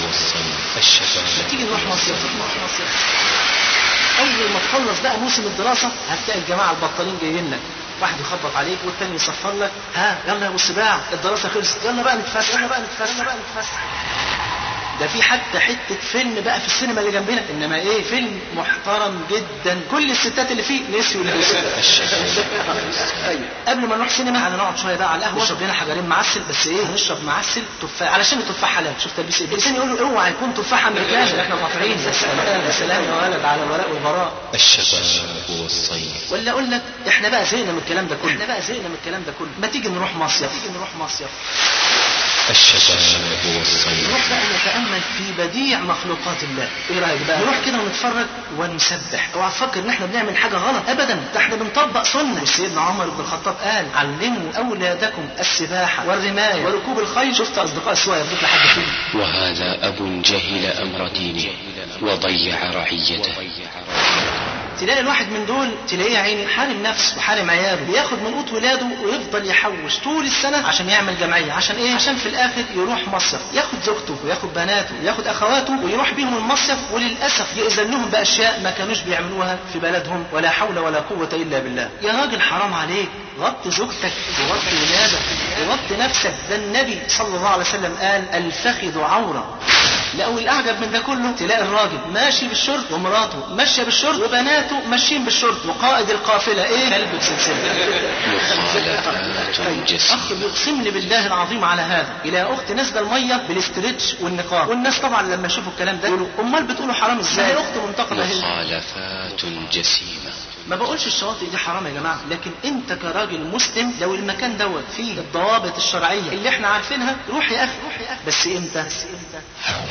والصيف ما الشباب تيجي نروح مصيف نروح مصيف اول ما تخلص بقى موسم الدراسه هتلاقي الجماعه البطالين جايين لك واحد يخبط عليك والتاني يصفر لك ها يلا يا ابو السباع الدراسه خلصت يلا بقى نتفسح يلا بقى نتفسح يلا بقى نتفسح ده في حتى حته فيلم بقى في السينما اللي جنبنا انما ايه فيلم محترم جدا كل الستات اللي فيه نسيوا يلبسوا ايوه قبل ما نروح سينما هنقعد شويه بقى على القهوه نشرب لنا حجرين معسل بس ايه هنشرب معسل تفاح علشان التفاح حلال شوف تلبيس ايه الانسان يقول له اوعى يكون تفاح امريكاني احنا قاطعين يا سلام يا سلام يا ولد على الولاء والبراء الشباب والصيف ولا اقول لك احنا بقى زهقنا من الكلام ده كله احنا بقى زهقنا من الكلام ده كله ما تيجي نروح مصيف تيجي نروح مصيف الشباب والصيف نروح بقى نتامل في بديع مخلوقات الله ايه رايك بقى نروح كده ونتفرج ونسبح اوعى تفكر ان احنا بنعمل حاجه غلط ابدا ده احنا بنطبق سنه وسيدنا عمر بن الخطاب قال علموا اولادكم السباحه والرمايه وركوب الخيل شفت اصدقاء سواء يربط لحد فين وهذا أب جهل أمر دينه وضيع رعيته تلاقي الواحد من دول تلاقيه يا عيني حارم نفسه وحارم عياله بياخد من قوت ولاده ويفضل يحوش طول السنه عشان يعمل جمعيه عشان ايه عشان في الاخر يروح مصيف ياخد زوجته وياخد بناته وياخد اخواته ويروح بيهم المصيف وللاسف يأذن لهم باشياء ما كانوش بيعملوها في بلدهم ولا حول ولا قوه الا بالله يا راجل حرام عليك غطي زوجتك وغطي ولادك وغطي نفسك ده النبي صلى الله عليه وسلم قال الفخذ عوره لا والاعجب من ده كله تلاقي الراجل ماشي بالشرط ومراته ماشيه بالشرط وبناته ماشيين بالشرط وقائد القافله ايه كلب بسلسله مخالفات جسيمة اخ بيقسم لي بالله العظيم على هذا الى اخت نازله الميه بالاسترتش والنقاب والناس طبعا لما يشوفوا الكلام ده يقولوا امال بتقولوا حرام ازاي هي اخت منتقده هي مخالفات جسيمة ما بقولش الشواطئ دي حرام يا جماعه لكن انت كراجل مسلم لو المكان دوت فيه الضوابط الشرعيه اللي احنا عارفينها روح يا اخي روح يا اخي بس امتى بس امتى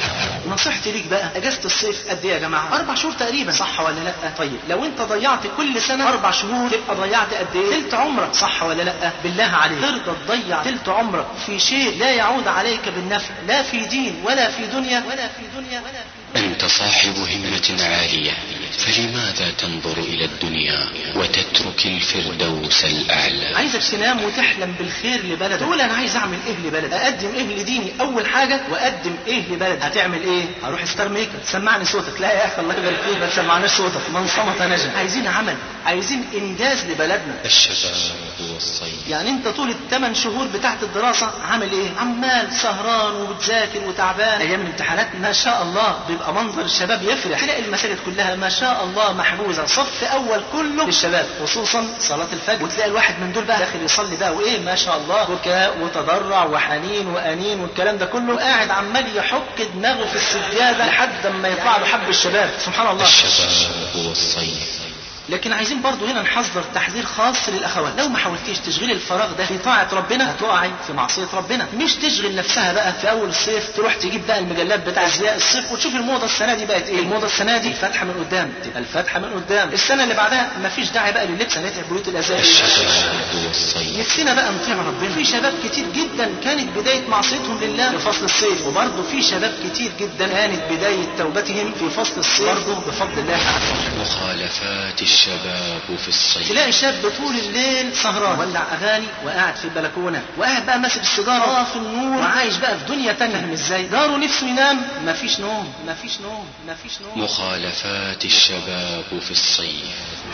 نصيحتي ليك بقى اجازه الصيف قد ايه يا جماعه اربع شهور تقريبا صح ولا لا طيب لو انت ضيعت كل سنه اربع شهور تبقى ضيعت قد ايه تلت عمرك صح ولا لا بالله عليك ترضى تضيع تلت عمرك في شيء لا يعود عليك بالنفع لا في دين ولا في دنيا ولا في دنيا ولا في أنت صاحب همة عالية فلماذا تنظر إلى الدنيا وتترك الفردوس الأعلى عايزك تنام وتحلم بالخير لبلدك تقول انا عايز اعمل ايه لبلد اقدم ايه لديني اول حاجه واقدم ايه لبلد هتعمل ايه هروح ستار ميكر سمعني صوتك لا يا اخي الله يبارك فيك ما تسمعناش صوتك من صمت نجا عايزين عمل عايزين انجاز لبلدنا الشباب والصيف يعني انت طول الثمان شهور بتاعت الدراسه عامل ايه عمال سهران وبتذاكر وتعبان ايام الامتحانات ما شاء الله بيبقى منظر الشباب يفرح تلاقي المساجد كلها ما شاء الله محجوزه صف اول كله للشباب خصوصا صلاه الفجر وتلاقي الواحد من دول بقى داخل يصلي بقى وايه ما شاء الله بكاء وتضرع وحنين وانين والكلام ده كله قاعد عمال يحك دماغه في السجاده لحد ما يطلع له حب الشباب سبحان الله الشباب والصيف لكن عايزين برضو هنا نحذر تحذير خاص للاخوات لو ما حاولتيش تشغلي الفراغ ده في طاعه ربنا هتقعي في معصيه ربنا مش تشغل نفسها بقى في اول الصيف تروح تجيب بقى المجلات بتاع ازياء الصيف وتشوف الموضه السنه دي بقت ايه الموضه السنه دي الفتحه من قدام تبقى الفتحه من قدام السنه اللي بعدها مفيش داعي بقى لللبس هنتعب بيوت الازياء الشباب والصيف نفسنا بقى نطيع ربنا في شباب كتير جدا كانت بداية معصيتهم لله في فصل الصيف وبرضه في شباب كتير جدا كانت بداية توبتهم في فصل الصيف برضه بفضل الله عز وجل مخالفات الشباب في الصيف تلاقي شاب طول الليل سهران ولع اغاني وقاعد في البلكونه وقاعد بقى ماسك السيجاره طافي النور وعايش بقى في دنيا تانية فاهم ازاي جاره نفسه ينام مفيش نوم مفيش نوم مفيش نوم مخالفات الشباب في الصيف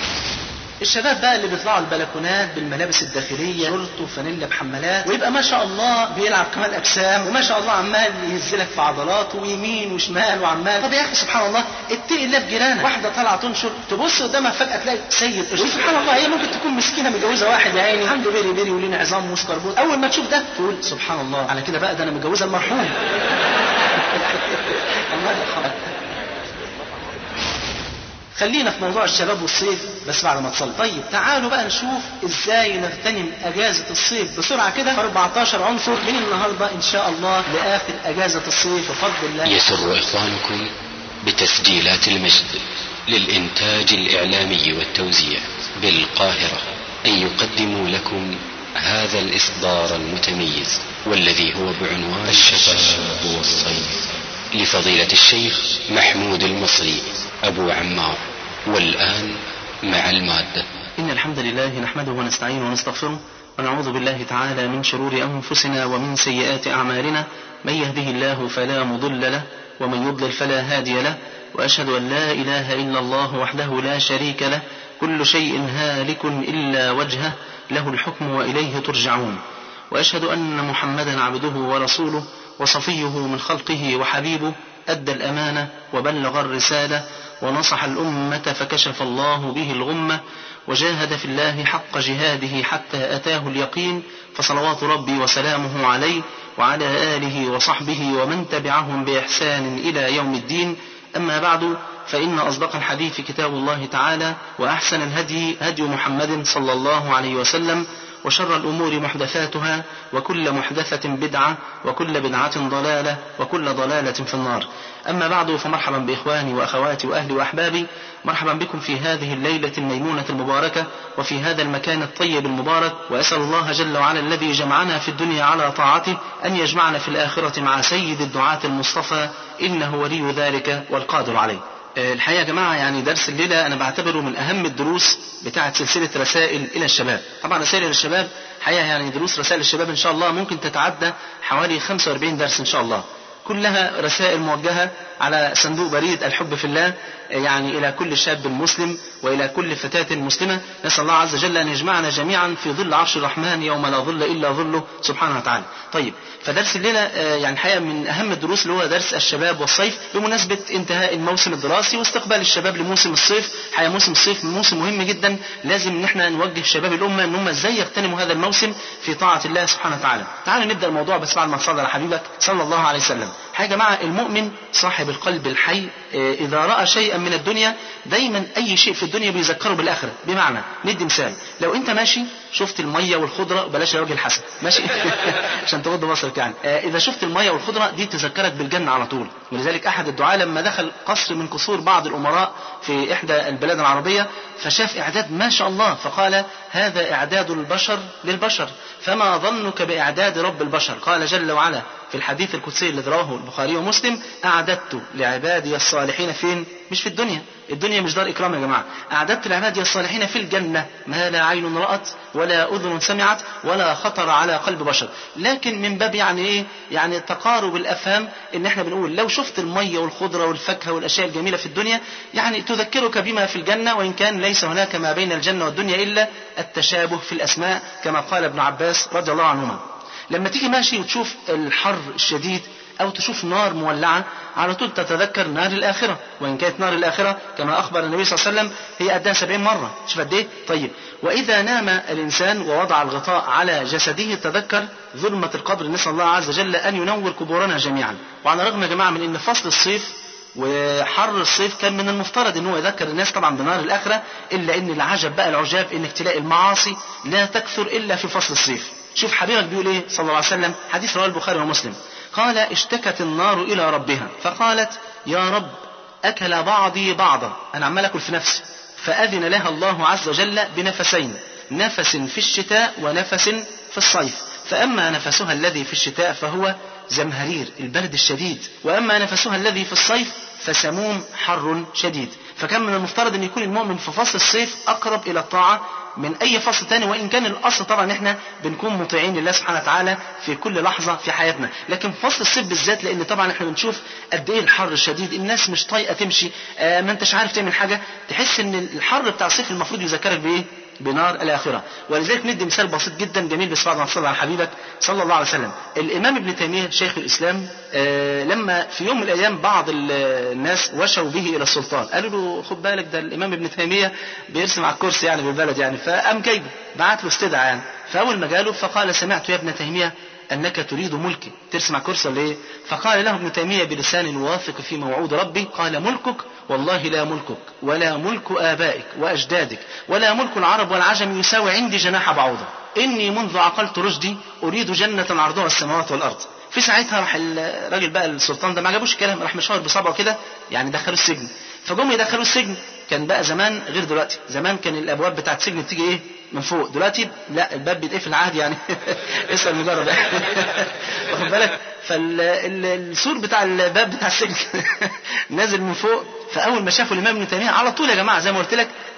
الشباب بقى اللي بيطلعوا البلكونات بالملابس الداخليه شورت وفانيلا بحمالات ويبقى ما شاء الله بيلعب كمال اجسام وما شاء الله عمال يهزلك في عضلاته ويمين وشمال وعمال طب يا اخي سبحان الله اتقي الله في جيرانك واحده طالعه تنشر تبص قدامها فجاه تلاقي سيد قشطه سبحان الله هي ممكن تكون مسكينه متجوزه واحد يا عيني عنده بيري بيري ولين عظام وسكربوت اول ما تشوف ده تقول سبحان الله على كده بقى ده انا متجوزه المرحوم الله يرحمه خلينا في موضوع الشباب والصيف بس بعد ما تصلي طيب تعالوا بقى نشوف ازاي نغتنم اجازه الصيف بسرعه كده في 14 عنصر من النهارده ان شاء الله لاخر اجازه الصيف بفضل الله يسر إخوانكم بتسجيلات المجد للإنتاج الإعلامي والتوزيع بالقاهرة أن يقدموا لكم هذا الإصدار المتميز والذي هو بعنوان الشباب والصيف لفضيلة الشيخ محمود المصري أبو عمار والآن مع المادة إن الحمد لله نحمده ونستعينه ونستغفره ونعوذ بالله تعالى من شرور أنفسنا ومن سيئات أعمالنا من يهده الله فلا مضل له ومن يضلل فلا هادي له وأشهد أن لا إله إلا الله وحده لا شريك له كل شيء هالك إلا وجهه له الحكم وإليه ترجعون وأشهد أن محمدا عبده ورسوله وصفيه من خلقه وحبيبه أدى الأمانة وبلغ الرسالة ونصح الأمة فكشف الله به الغمة وجاهد في الله حق جهاده حتى أتاه اليقين فصلوات ربي وسلامه عليه وعلى آله وصحبه ومن تبعهم بإحسان إلى يوم الدين أما بعد فإن أصدق الحديث كتاب الله تعالى وأحسن الهدي هدي محمد صلى الله عليه وسلم وشر الأمور محدثاتها وكل محدثة بدعة وكل بدعة ضلالة وكل ضلالة في النار أما بعد فمرحبا بإخواني وأخواتي وأهلي وأحبابي مرحبا بكم في هذه الليلة الميمونة المباركة وفي هذا المكان الطيب المبارك وأسأل الله جل وعلا الذي جمعنا في الدنيا على طاعته أن يجمعنا في الآخرة مع سيد الدعاة المصطفى إنه ولي ذلك والقادر عليه الحقيقة يا جماعة يعني درس الليلة أنا بعتبره من أهم الدروس بتاعة سلسلة رسائل إلى الشباب طبعا رسائل إلى الشباب حقيقة يعني دروس رسائل الشباب إن شاء الله ممكن تتعدى حوالي 45 درس إن شاء الله كلها رسائل موجهة على صندوق بريد الحب في الله يعني إلى كل شاب مسلم وإلى كل فتاة مسلمة نسأل الله عز وجل أن يجمعنا جميعا في ظل عرش الرحمن يوم لا ظل إلا ظله سبحانه وتعالى طيب فدرس الليلة يعني الحقيقة من أهم الدروس اللي هو درس الشباب والصيف بمناسبة انتهاء الموسم الدراسي واستقبال الشباب لموسم الصيف حقيقة موسم الصيف موسم مهم جدا لازم ان احنا نوجه شباب الأمة ان هم ازاي يغتنموا هذا الموسم في طاعة الله سبحانه وتعالى تعالوا نبدأ الموضوع بس بعد ما تصلي على حبيبك صلى الله عليه وسلم حاجة يا جماعة المؤمن صاحب القلب الحي إذا رأى شيئا من الدنيا دايما أي شيء في الدنيا بيذكره بالآخرة بمعنى ندي مثال لو أنت ماشي شفت المية والخضرة بلاش الراجل الحسن ماشي عشان تغض بصرك يعني إذا شفت المية والخضرة دي تذكرك بالجنة على طول ولذلك أحد الدعاة لما دخل قصر من قصور بعض الأمراء في إحدى البلاد العربية فشاف إعداد ما شاء الله فقال هذا إعداد البشر للبشر فما ظنك بإعداد رب البشر قال جل وعلا في الحديث القدسي الذي رواه البخاري ومسلم أعددت لعبادي الصالحين فين؟ مش في الدنيا الدنيا مش دار إكرام يا جماعة أعددت لعبادي الصالحين في الجنة ما لا عين رأت ولا أذن سمعت ولا خطر على قلب بشر لكن من باب يعني إيه يعني تقارب الأفهام إن إحنا بنقول لو شفت المية والخضرة والفاكهة والأشياء الجميلة في الدنيا يعني تذكرك بما في الجنة وإن كان ليس هناك ما بين الجنة والدنيا إلا التشابه في الأسماء كما قال ابن عباس رضي الله عنهما لما تيجي ماشي وتشوف الحر الشديد أو تشوف نار مولعة على طول تتذكر نار الآخرة وإن كانت نار الآخرة كما أخبر النبي صلى الله عليه وسلم هي قدها سبعين مرة شوف قد إيه طيب وإذا نام الإنسان ووضع الغطاء على جسده تذكر ظلمة القبر نسأل الله عز وجل أن ينور قبورنا جميعا وعلى الرغم يا جماعة من أن فصل الصيف وحر الصيف كان من المفترض ان هو يذكر الناس طبعا بنار الاخره الا ان العجب بقى العجاب انك تلاقي المعاصي لا تكثر الا في فصل الصيف شوف حبيبك بيقول ايه صلى الله عليه وسلم حديث رواه البخاري ومسلم قال اشتكت النار الى ربها فقالت يا رب اكل بعضي بعضا انا عمال اكل في نفسي فاذن لها الله عز وجل بنفسين نفس في الشتاء ونفس في الصيف فاما نفسها الذي في الشتاء فهو زمهرير البرد الشديد واما نفسها الذي في الصيف فسموم حر شديد فكان من المفترض ان يكون المؤمن في فصل الصيف اقرب الى الطاعه من اي فصل تاني وان كان الاصل طبعا احنا بنكون مطيعين لله سبحانه وتعالى في كل لحظه في حياتنا لكن في فصل الصيف بالذات لان طبعا احنا بنشوف قد ايه الحر الشديد الناس مش طايقه تمشي آه ما انتش عارف تعمل حاجه تحس ان الحر بتاع الصيف المفروض يذكرك بايه بنار الآخرة ولذلك ندي مثال بسيط جدا جميل بس بعد ما تصلي على حبيبك صلى الله عليه وسلم الإمام ابن تيمية شيخ الإسلام آه لما في يوم من الأيام بعض الناس وشوا به إلى السلطان قالوا له خد بالك ده الإمام ابن تيمية بيرسم على الكرسي يعني بالبلد يعني فقام جايبه بعت له استدعاء يعني فأول ما جاله فقال سمعت يا ابن تيمية أنك تريد ملكي ترسم على الكرسي ولا إيه فقال له ابن تيمية بلسان واثق في موعود ربي قال ملكك والله لا ملكك ولا ملك آبائك وأجدادك ولا ملك العرب والعجم يساوي عندي جناح بعوضة إني منذ عقلت رشدي أريد جنة عرضها السماوات والأرض في ساعتها راح الراجل بقى السلطان ده ما عجبوش الكلام راح مشاور بصبعه كده يعني دخلوه السجن فجم يدخلوه السجن كان بقى زمان غير دلوقتي زمان كان الابواب بتاعت السجن بتيجي ايه من فوق دلوقتي لا الباب بيتقفل عادي يعني اسال مجرد واخد بالك فالسور بتاع الباب بتاع السجن نازل من فوق فاول ما شافوا الامام ابن تيميه على طول يا جماعه زي ما قلت لك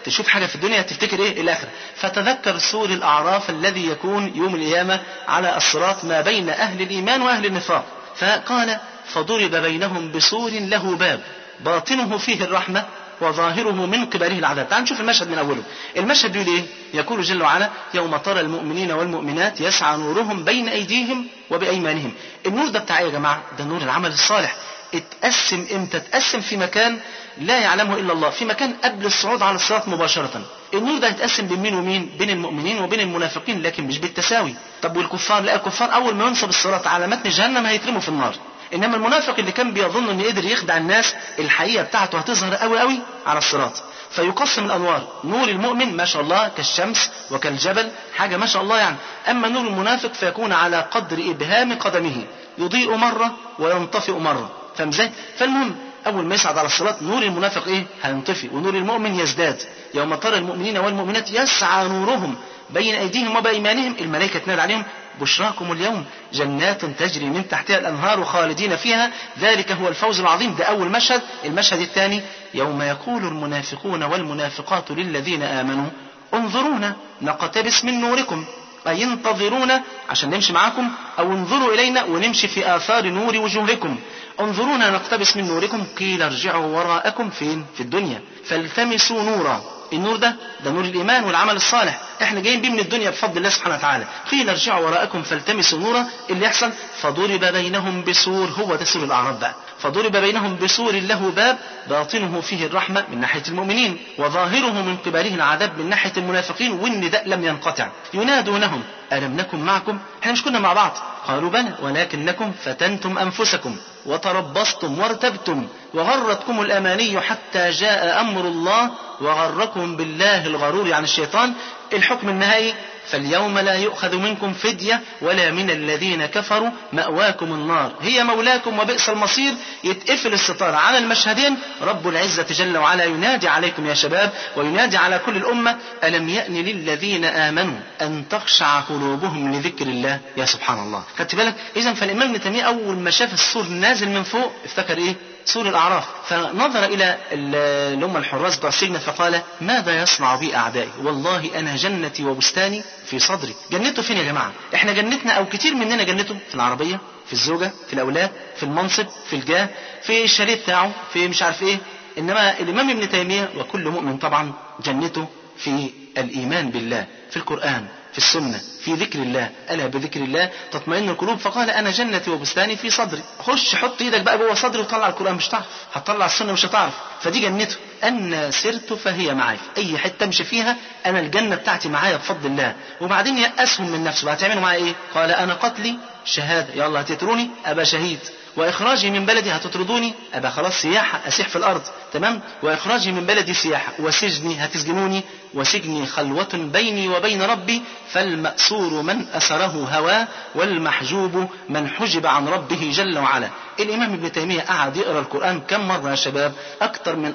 تشوف حاجة في الدنيا تفتكر ايه الاخرة فتذكر سور الاعراف الذي يكون يوم القيامة على الصراط ما بين اهل الايمان واهل النفاق فقال فضرب بينهم بسور له باب باطنه فيه الرحمة وظاهره من قبله العذاب تعال نشوف المشهد من أوله المشهد بيقول إيه يقول جل وعلا يوم ترى المؤمنين والمؤمنات يسعى نورهم بين أيديهم وبأيمانهم النور ده بتاع إيه يا جماعة ده نور العمل الصالح اتقسم امتى اتقسم في مكان لا يعلمه الا الله في مكان قبل الصعود على الصراط مباشره النور ده هيتقسم بين مين ومين بين المؤمنين وبين المنافقين لكن مش بالتساوي طب والكفار لا الكفار اول ما ينصب الصراط على متن جهنم هيترموا في النار انما المنافق اللي كان بيظن انه قدر يخدع الناس الحقيقه بتاعته هتظهر قوي قوي على الصراط فيقسم الانوار نور المؤمن ما شاء الله كالشمس وكالجبل حاجه ما شاء الله يعني اما نور المنافق فيكون على قدر ابهام قدمه يضيء مره وينطفئ مره فاهم ازاي فالمهم اول ما يصعد على الصراط نور المنافق ايه هينطفي ونور المؤمن يزداد يوم ترى المؤمنين والمؤمنات يسعى نورهم بين ايديهم وبايمانهم الملائكه تنادي عليهم بشراكم اليوم جنات تجري من تحتها الانهار خالدين فيها ذلك هو الفوز العظيم ده اول مشهد المشهد الثاني يوم يقول المنافقون والمنافقات للذين امنوا انظرونا نقتبس من نوركم أي انتظرونا عشان نمشي معاكم أو انظروا إلينا ونمشي في آثار نور وجوهكم انظرونا نقتبس من نوركم قيل ارجعوا وراءكم فين في الدنيا فالتمسوا نورا النور ده ده نور الايمان والعمل الصالح احنا جايين بيه من الدنيا بفضل الله سبحانه وتعالى قيل ارجعوا وراءكم فالتمسوا نورا اللي يحصل فضرب بينهم بسور هو ده سور الاعراف بقى فضرب بينهم بسور له باب باطنه فيه الرحمه من ناحيه المؤمنين وظاهره من قبله العذاب من ناحيه المنافقين والنداء لم ينقطع ينادونهم الم نكن معكم احنا مش كنا مع بعض قالوا بلى ولكنكم فتنتم انفسكم وتربصتم وارتبتم وغرتكم الاماني حتى جاء امر الله وغركم بالله الغرور عن الشيطان الحكم النهائي فاليوم لا يؤخذ منكم فدية ولا من الذين كفروا مأواكم النار هي مولاكم وبئس المصير يتقفل الستار على المشهدين رب العزة جل وعلا ينادي عليكم يا شباب وينادي على كل الأمة ألم يأن للذين آمنوا أن تخشع قلوبهم لذكر الله يا سبحان الله خدت بالك إذا فالإمام ابن تيمية أول ما شاف السور نازل من فوق افتكر إيه سور الأعراف فنظر إلى اللي هم الحراس بتوع السجن فقال ماذا يصنع بي أعدائي والله أنا جنتي وبستاني في صدري جنته فين يا جماعة احنا جنتنا أو كتير مننا جنته في العربية في الزوجة في الأولاد في المنصب في الجاه في الشاليه بتاعه في مش عارف إيه إنما الإمام ابن تيمية وكل مؤمن طبعا جنته في الإيمان بالله في القرآن في السنة في ذكر الله ألا بذكر الله تطمئن القلوب فقال أنا جنتي وبستاني في صدري خش حط إيدك بقى جوه صدري وطلع القرآن مش هتعرف هتطلع السنة مش هتعرف فدي جنته أن سرت فهي معي في أي حتة أمشي فيها أنا الجنة بتاعتي معايا بفضل الله وبعدين يأسهم من نفسه هتعملوا معايا إيه قال أنا قتلي شهادة يلا هتتروني أبقى شهيد وإخراجي من بلدي هتطردوني أبقى خلاص سياحة أسيح في الأرض تمام وإخراجي من بلدي سياحة وسجني هتسجنوني وسجني خلوة بيني وبين ربي فالمأسور من أسره هواه والمحجوب من حجب عن ربه جل وعلا الإمام ابن تيمية قعد يقرأ القرآن كم مرة يا شباب أكثر من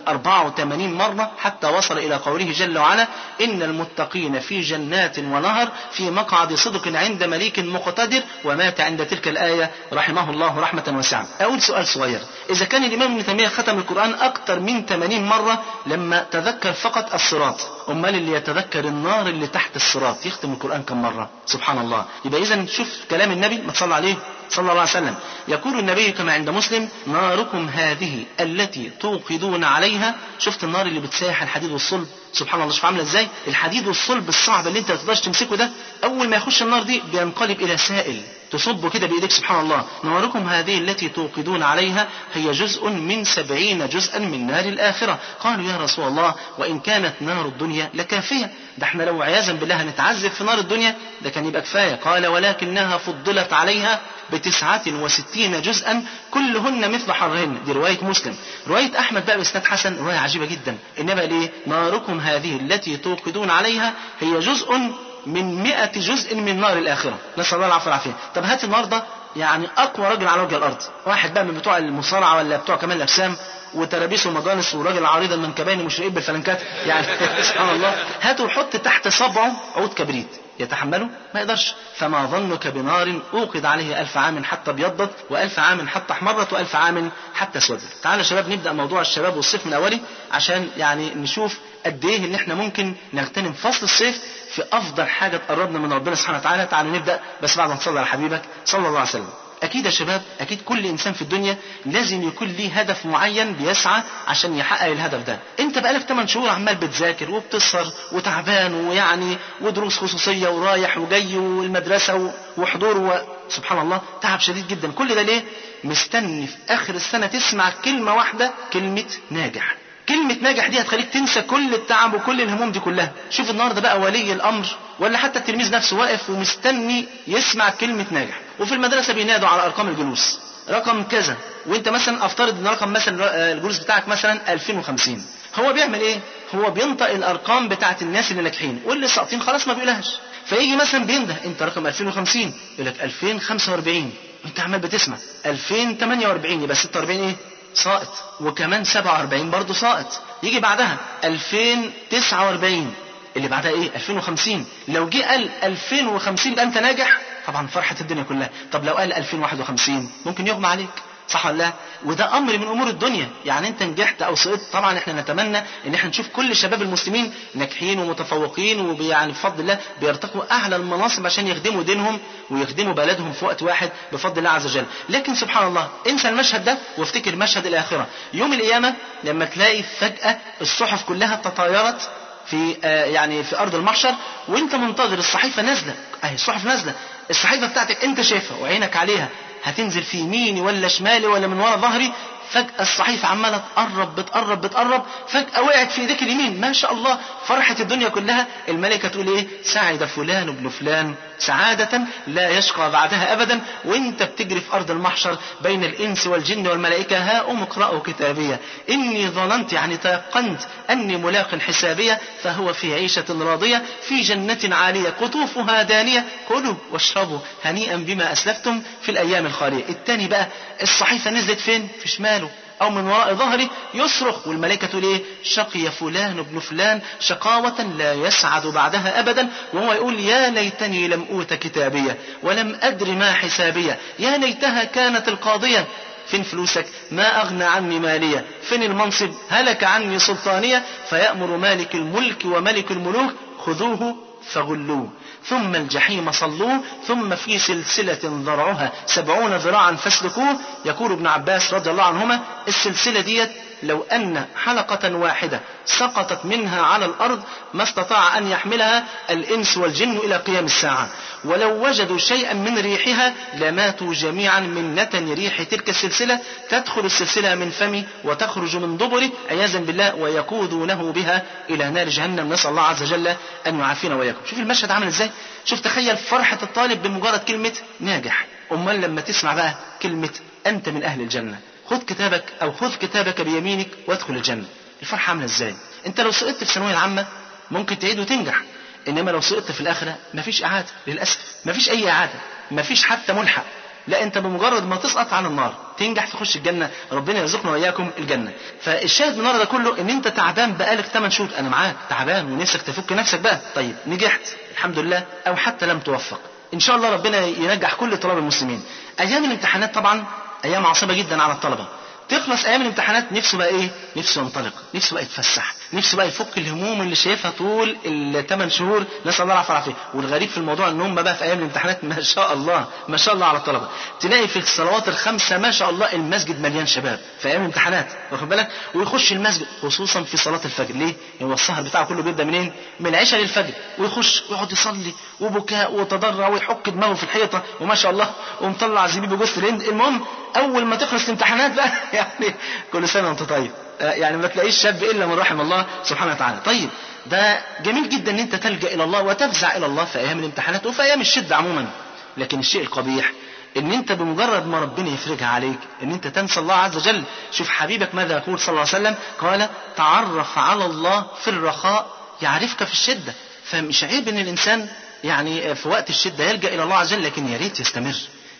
84 مرة حتى وصل إلى قوله جل وعلا إن المتقين في جنات ونهر في مقعد صدق عند مليك مقتدر ومات عند تلك الآية رحمه الله رحمة واسعة أقول سؤال صغير إذا كان الإمام ابن تيمية ختم القرآن أكثر من 80 مرة لما تذكر فقط الصراط أمال اللي يتذكر النار اللي تحت الصراط يختم القرآن كم مرة سبحان الله يبقى إذا شوف كلام النبي ما تصلى عليه صلى الله عليه وسلم يقول النبي كما عند مسلم ناركم هذه التي توقدون عليها شفت النار اللي بتسايح الحديد والصلب سبحان الله شوف عامله ازاي الحديد والصلب الصعب اللي انت ما تقدرش تمسكه ده اول ما يخش النار دي بينقلب الى سائل تصبه كده بايديك سبحان الله ناركم هذه التي توقدون عليها هي جزء من سبعين جزءا من نار الآخرة قالوا يا رسول الله وإن كانت نار الدنيا لكافية ده احنا لو عياذا بالله هنتعذب في نار الدنيا ده كان يبقى كفاية قال ولكنها فضلت عليها بتسعة وستين جزءا كلهن مثل حرهن دي رواية مسلم رواية أحمد بقى بإسناد حسن رواية عجيبة جدا إنما ليه ناركم هذه التي توقدون عليها هي جزء من مئة جزء من نار الآخرة نسأل الله العفو والعافية طب هات النهاردة يعني أقوى راجل على وجه الأرض واحد بقى من بتوع المصارعة ولا بتوع كمال الأجسام وترابيس ومجانس وراجل عريض المنكبين مشرقين بالفلنكات يعني سبحان الله هاتوا حط تحت صبعه عود كبريت يتحمله ما يقدرش فما ظنك بنار أوقد عليه ألف عام حتى ابيضت وألف عام حتى احمرت وألف عام حتى اسودت تعالى يا شباب نبدأ موضوع الشباب والصيف من أوله عشان يعني نشوف قد ايه ان احنا ممكن نغتنم فصل الصيف في افضل حاجه تقربنا من ربنا سبحانه وتعالى تعالوا نبدا بس بعد ما تصلي على حبيبك صلى الله عليه وسلم اكيد يا شباب اكيد كل انسان في الدنيا لازم يكون ليه هدف معين بيسعى عشان يحقق الهدف ده انت بقالك 8 شهور عمال بتذاكر وبتسهر وتعبان ويعني ودروس خصوصيه ورايح وجاي والمدرسه وحضور و... سبحان الله تعب شديد جدا كل ده ليه مستني في اخر السنه تسمع كلمه واحده كلمه ناجح كلمة ناجح دي هتخليك تنسى كل التعب وكل الهموم دي كلها شوف النهاردة بقى ولي الأمر ولا حتى التلميذ نفسه واقف ومستني يسمع كلمة ناجح وفي المدرسة بينادوا على أرقام الجلوس رقم كذا وانت مثلا افترض ان رقم مثلا الجلوس بتاعك مثلا 2050 هو بيعمل ايه هو بينطق الارقام بتاعت الناس اللي ناجحين واللي ساقطين خلاص ما بيقولهاش فيجي مثلا بينده انت رقم 2050 يقول لك 2045 وانت عمال بتسمع 2048 يبقى 46 ايه ساقط وكمان 47 برضه ساقط يجي بعدها 2049 اللي بعدها ايه 2050 لو جه قال 2050 يبقى انت ناجح طبعا فرحة الدنيا كلها طب لو قال 2051 ممكن يغمى عليك صح ولا لا وده امر من امور الدنيا يعني انت نجحت او سقطت طبعا احنا نتمنى ان احنا نشوف كل شباب المسلمين ناجحين ومتفوقين ويعني بفضل الله بيرتقوا اعلى المناصب عشان يخدموا دينهم ويخدموا بلدهم في وقت واحد بفضل الله عز وجل لكن سبحان الله انسى المشهد ده وافتكر مشهد الاخره يوم القيامه لما تلاقي فجاه الصحف كلها تطايرت في آه يعني في ارض المحشر وانت منتظر الصحيفه نازله اهي الصحف نازله الصحيفه بتاعتك انت شايفها وعينك عليها هتنزل في يميني ولا شمالي ولا من ورا ظهري فجأة الصحيفة عمالة تقرب بتقرب بتقرب فجأة وقعت في ايديك اليمين ما شاء الله فرحة الدنيا كلها الملائكة تقول ايه سعد فلان ابن فلان سعادة لا يشقى بعدها أبدا وانت بتجري في أرض المحشر بين الإنس والجن والملائكة ها أم اقرأوا كتابية إني ظننت يعني تيقنت أني ملاق حسابية فهو في عيشة راضية في جنة عالية قطوفها دانية كلوا واشربوا هنيئا بما أسلفتم في الأيام الخالية التاني بقى الصحيفة نزلت فين في شماله أو من وراء ظهره يصرخ والملائكة تقول إيه شقي فلان ابن فلان شقاوة لا يسعد بعدها أبدا وهو يقول يا ليتني لم أوت كتابية ولم أدر ما حسابية يا ليتها كانت القاضية فين فلوسك ما أغنى عني مالية فين المنصب هلك عني سلطانية فيأمر مالك الملك وملك الملوك خذوه فغلوه ثم الجحيم صلوه ثم في سلسلة ذرعها سبعون ذراعا فاسلكوه يقول ابن عباس رضي الله عنهما السلسلة ديت لو أن حلقة واحدة سقطت منها على الأرض ما استطاع أن يحملها الإنس والجن إلى قيام الساعة ولو وجدوا شيئا من ريحها لماتوا جميعا من نتن ريح تلك السلسلة تدخل السلسلة من فمه وتخرج من دبره عياذا بالله ويقودونه بها إلى نار جهنم نسأل الله عز وجل أن يعافينا وإياكم شوف المشهد عامل إزاي شوف تخيل فرحة الطالب بمجرد كلمة ناجح أمال لما تسمع بقى كلمة أنت من أهل الجنة خذ كتابك أو خذ كتابك بيمينك وادخل الجنة الفرحة عاملة إزاي أنت لو سقطت في الثانوية العامة ممكن تعيد وتنجح إنما لو سقطت في الآخرة مفيش إعادة للأسف مفيش أي إعادة مفيش حتى ملحق لا انت بمجرد ما تسقط على النار تنجح تخش الجنه ربنا يرزقنا واياكم الجنه فالشاهد من النهارده ده كله ان انت تعبان بقالك 8 شهور انا معاك تعبان ونفسك تفك نفسك بقى طيب نجحت الحمد لله او حتى لم توفق ان شاء الله ربنا ينجح كل طلاب المسلمين ايام الامتحانات طبعا ايام عصيبه جدا على الطلبه تخلص ايام الامتحانات نفسه بقى ايه نفسه ينطلق نفسه بقى يتفسح نفسه بقى يفك الهموم اللي شايفها طول الثمان شهور نسال الله العافيه والعافيه والغريب في الموضوع ان هم بقى في ايام الامتحانات ما شاء الله ما شاء الله على الطلبه تلاقي في الصلوات الخمسه ما شاء الله المسجد مليان شباب في ايام الامتحانات واخد بالك ويخش المسجد خصوصا في صلاه الفجر ليه هو السهر بتاعه كله بيبدا منين من العشاء للفجر ويخش ويقعد يصلي وبكاء وتضرع ويحك دماغه في الحيطه وما شاء الله ومطلع زبيب جوز الهند المهم اول ما تخلص الامتحانات بقى يعني كل سنه وانت طيب يعني ما تلاقيش شاب الا من رحم الله سبحانه وتعالى طيب ده جميل جدا ان انت تلجا الى الله وتفزع الى الله في ايام الامتحانات وفي ايام الشده عموما لكن الشيء القبيح ان انت بمجرد ما ربنا يفرجها عليك ان انت تنسى الله عز وجل شوف حبيبك ماذا يقول صلى الله عليه وسلم قال تعرف على الله في الرخاء يعرفك في الشده فمش عيب ان الانسان يعني في وقت الشده يلجا الى الله عز وجل لكن يا ريت يستمر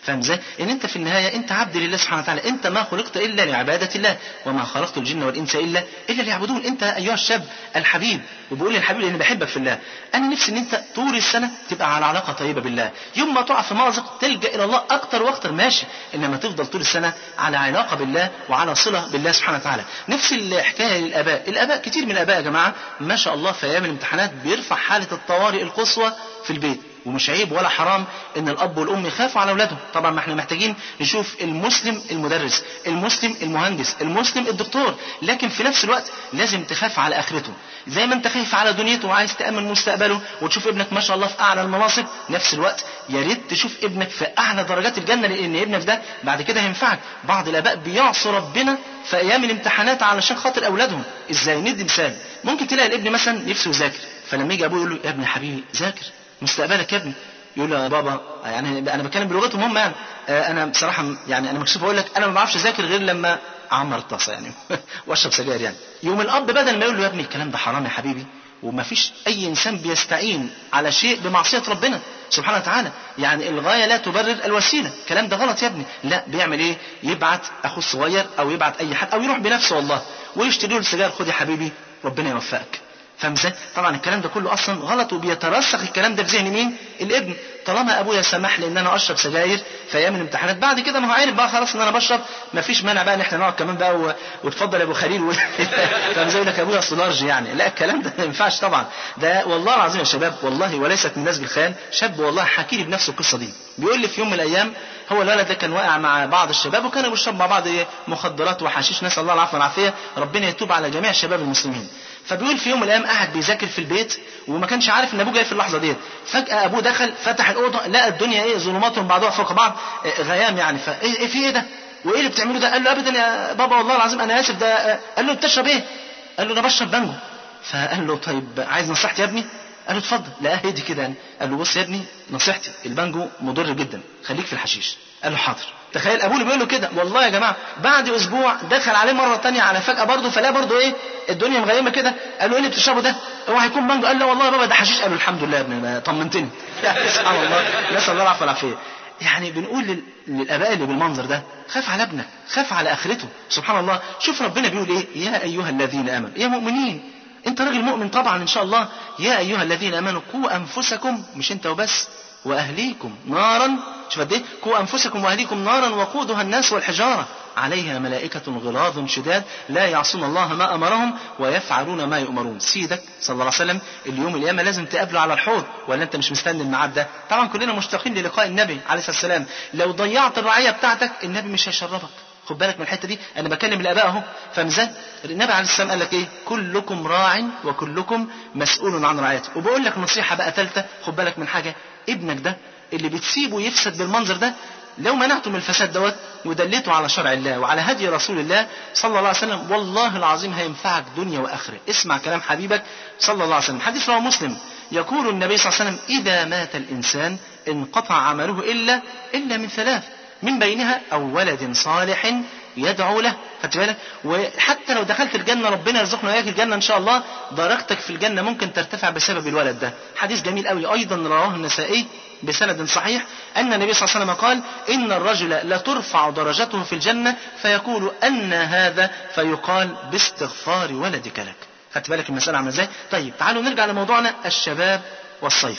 فاهم ازاي؟ ان انت في النهايه انت عبد لله سبحانه وتعالى، انت ما خلقت الا لعباده الله، وما خلقت الجن والانس الا الا ليعبدون، انت ايها الشاب الحبيب، وبقول للحبيب لاني بحبك في الله، انا نفسي ان انت طول السنه تبقى على علاقه طيبه بالله، يوم ما تقع في مأزق تلجا الى الله اكتر واكتر ماشي، انما تفضل طول السنه على علاقه بالله وعلى صله بالله سبحانه وتعالى، نفس الحكايه للاباء، الاباء كتير من الاباء يا جماعه ما شاء الله في ايام الامتحانات بيرفع حاله الطوارئ القصوى في البيت، ومش عيب ولا حرام ان الاب والام يخافوا على اولادهم طبعا ما احنا محتاجين نشوف المسلم المدرس المسلم المهندس المسلم الدكتور لكن في نفس الوقت لازم تخاف على اخرته زي ما انت خايف على دنيته وعايز تامن مستقبله وتشوف ابنك ما شاء الله في اعلى المناصب نفس الوقت يا ريت تشوف ابنك في اعلى درجات الجنه لان ابنك ده بعد كده هينفعك بعض الاباء بيعصوا ربنا في ايام الامتحانات علشان خاطر اولادهم ازاي ندي مثال ممكن تلاقي الابن مثلا نفسه يذاكر فلما يجي ابوه يقول له يا ابني حبيبي ذاكر مستقبلك يا ابني يقول له يا بابا يعني انا بتكلم بلغتهم هم يعني آه انا بصراحه يعني انا مكسوف اقول لك انا ما بعرفش اذاكر غير لما اعمر الطاسه يعني واشرب سجاير يعني يوم الاب بدل ما يقول له يا ابني الكلام ده حرام يا حبيبي وما فيش اي انسان بيستعين على شيء بمعصيه ربنا سبحانه وتعالى يعني الغايه لا تبرر الوسيله الكلام ده غلط يا ابني لا بيعمل ايه يبعت اخوه الصغير او يبعت اي حد او يروح بنفسه والله ويشتري له السجاير خد يا حبيبي ربنا يوفقك فاهم ازاي؟ طبعا الكلام ده كله اصلا غلط وبيترسخ الكلام ده في ذهن مين؟ الابن طالما ابويا سمح لي ان انا اشرب سجاير في ايام الامتحانات بعد كده ما هو عارف بقى خلاص ان انا بشرب ما فيش مانع بقى ان احنا نقعد كمان بقى و... وتفضل يا ابو خليل و... فاهم زي لك ابويا اصل لارج يعني لا الكلام ده ما ينفعش طبعا ده والله العظيم يا شباب والله وليست من نسج الخيال شاب والله حكي لي بنفسه القصه دي بيقول لي في يوم من الايام هو الولد ده كان واقع مع بعض الشباب وكانوا بيشربوا مع بعض مخدرات وحشيش نسال الله العفو والعافيه ربنا يتوب على جميع شباب المسلمين فبيقول في يوم من الايام قاعد بيذاكر في البيت وما كانش عارف ان ابوه جاي في اللحظه ديت فجاه ابوه دخل فتح الاوضه لقى الدنيا ايه ظلمات بعضها فوق بعض غيام يعني فايه إيه في ايه ده وايه اللي بتعمله ده قال له ابدا يا بابا والله العظيم انا اسف ده قال له بتشرب ايه قال له انا بشرب بانجو فقال له طيب عايز نصيحتي يا ابني قال له اتفضل لقاه هدي كده يعني قال له بص يا ابني نصيحتي البانجو مضر جدا خليك في الحشيش قال له حاضر تخيل ابوه اللي بيقول له كده والله يا جماعه بعد اسبوع دخل عليه مره تانية على فجاه برضه فلا برضه ايه الدنيا مغيمه كده قال له ايه اللي بتشربه ده هو هيكون بانجو قال له والله يا بابا ده حشيش قال له الحمد لله يا ابني طمنتني يعني سبحان الله نسال الله العفو والعافيه يعني بنقول لل... للاباء اللي بالمنظر ده خاف على ابنك خاف على اخرته سبحان الله شوف ربنا بيقول ايه يا ايها الذين امنوا يا مؤمنين انت راجل مؤمن طبعا ان شاء الله يا ايها الذين امنوا قوا انفسكم مش انت وبس واهليكم نارا شوف قد ايه قوا انفسكم واهليكم نارا وقودها الناس والحجاره عليها ملائكة غلاظ شداد لا يعصون الله ما أمرهم ويفعلون ما يؤمرون سيدك صلى الله عليه وسلم اليوم القيامة لازم تقابله على الحوض ولا أنت مش مستني الميعاد ده طبعا كلنا مشتاقين للقاء النبي عليه الصلاة والسلام لو ضيعت الرعية بتاعتك النبي مش هيشرفك خد بالك من الحته دي انا بكلم الاباء اهو فاهم ازاي النبي عليه السلام قال لك ايه كلكم راع وكلكم مسؤول عن رعيته وبقول لك نصيحه بقى ثالثه خد بالك من حاجه ابنك ده اللي بتسيبه يفسد بالمنظر ده لو منعته من الفساد دوت ودلته على شرع الله وعلى هدي رسول الله صلى الله عليه وسلم والله العظيم هينفعك دنيا واخره اسمع كلام حبيبك صلى الله عليه وسلم حديث رواه مسلم يقول النبي صلى الله عليه وسلم اذا مات الانسان انقطع عمله الا الا من ثلاث من بينها او ولد صالح يدعو له خدت بالك وحتى لو دخلت الجنه ربنا يرزقنا وياك الجنه ان شاء الله درجتك في الجنه ممكن ترتفع بسبب الولد ده حديث جميل قوي ايضا رواه النسائي بسند صحيح أن النبي صلى الله عليه وسلم قال إن الرجل لترفع درجته في الجنة فيقول أن هذا فيقال باستغفار ولدك لك خدت بالك المسألة عاملة ازاي طيب تعالوا نرجع لموضوعنا الشباب والصيف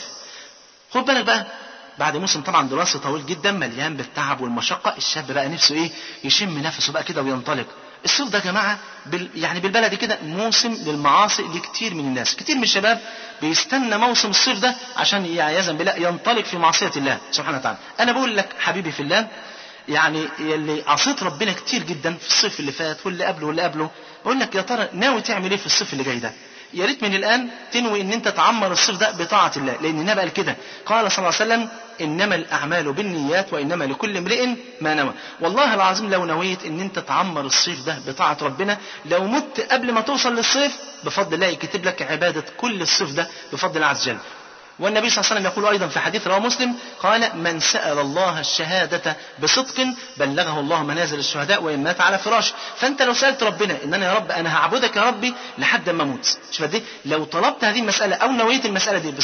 خد بالك بقى بعد موسم طبعا دراسي طويل جدا مليان بالتعب والمشقة الشاب بقى نفسه ايه يشم نفسه بقى كده وينطلق الصيف ده يا جماعة بال يعني بالبلدي كده موسم للمعاصي لكتير من الناس كتير من الشباب بيستنى موسم الصيف ده عشان عياذا بالله ينطلق في معصية الله سبحانه وتعالى أنا بقول لك حبيبي في الله يعني يلي عصيت ربنا كتير جدا في الصيف اللي فات واللي قبله واللي قبله بقول لك يا ترى ناوي تعمل ايه في الصيف اللي جاي ده يا ريت من الان تنوي ان انت تعمر الصيف ده بطاعه الله لان النبي قال كده قال صلى الله عليه وسلم انما الاعمال بالنيات وانما لكل امرئ ما نوى والله العظيم لو نويت ان انت تعمر الصيف ده بطاعه ربنا لو مت قبل ما توصل للصيف بفضل الله يكتب لك عباده كل الصيف ده بفضل الله عز وجل والنبي صلى الله عليه وسلم يقول أيضا في حديث رواه مسلم قال من سأل الله الشهادة بصدق بلغه الله منازل الشهداء وإن مات على فراش فأنت لو سألت ربنا إن أنا يا رب أنا هعبدك يا ربي لحد ما أموت شوف دي لو طلبت هذه المسألة أو نويت المسألة دي بصدق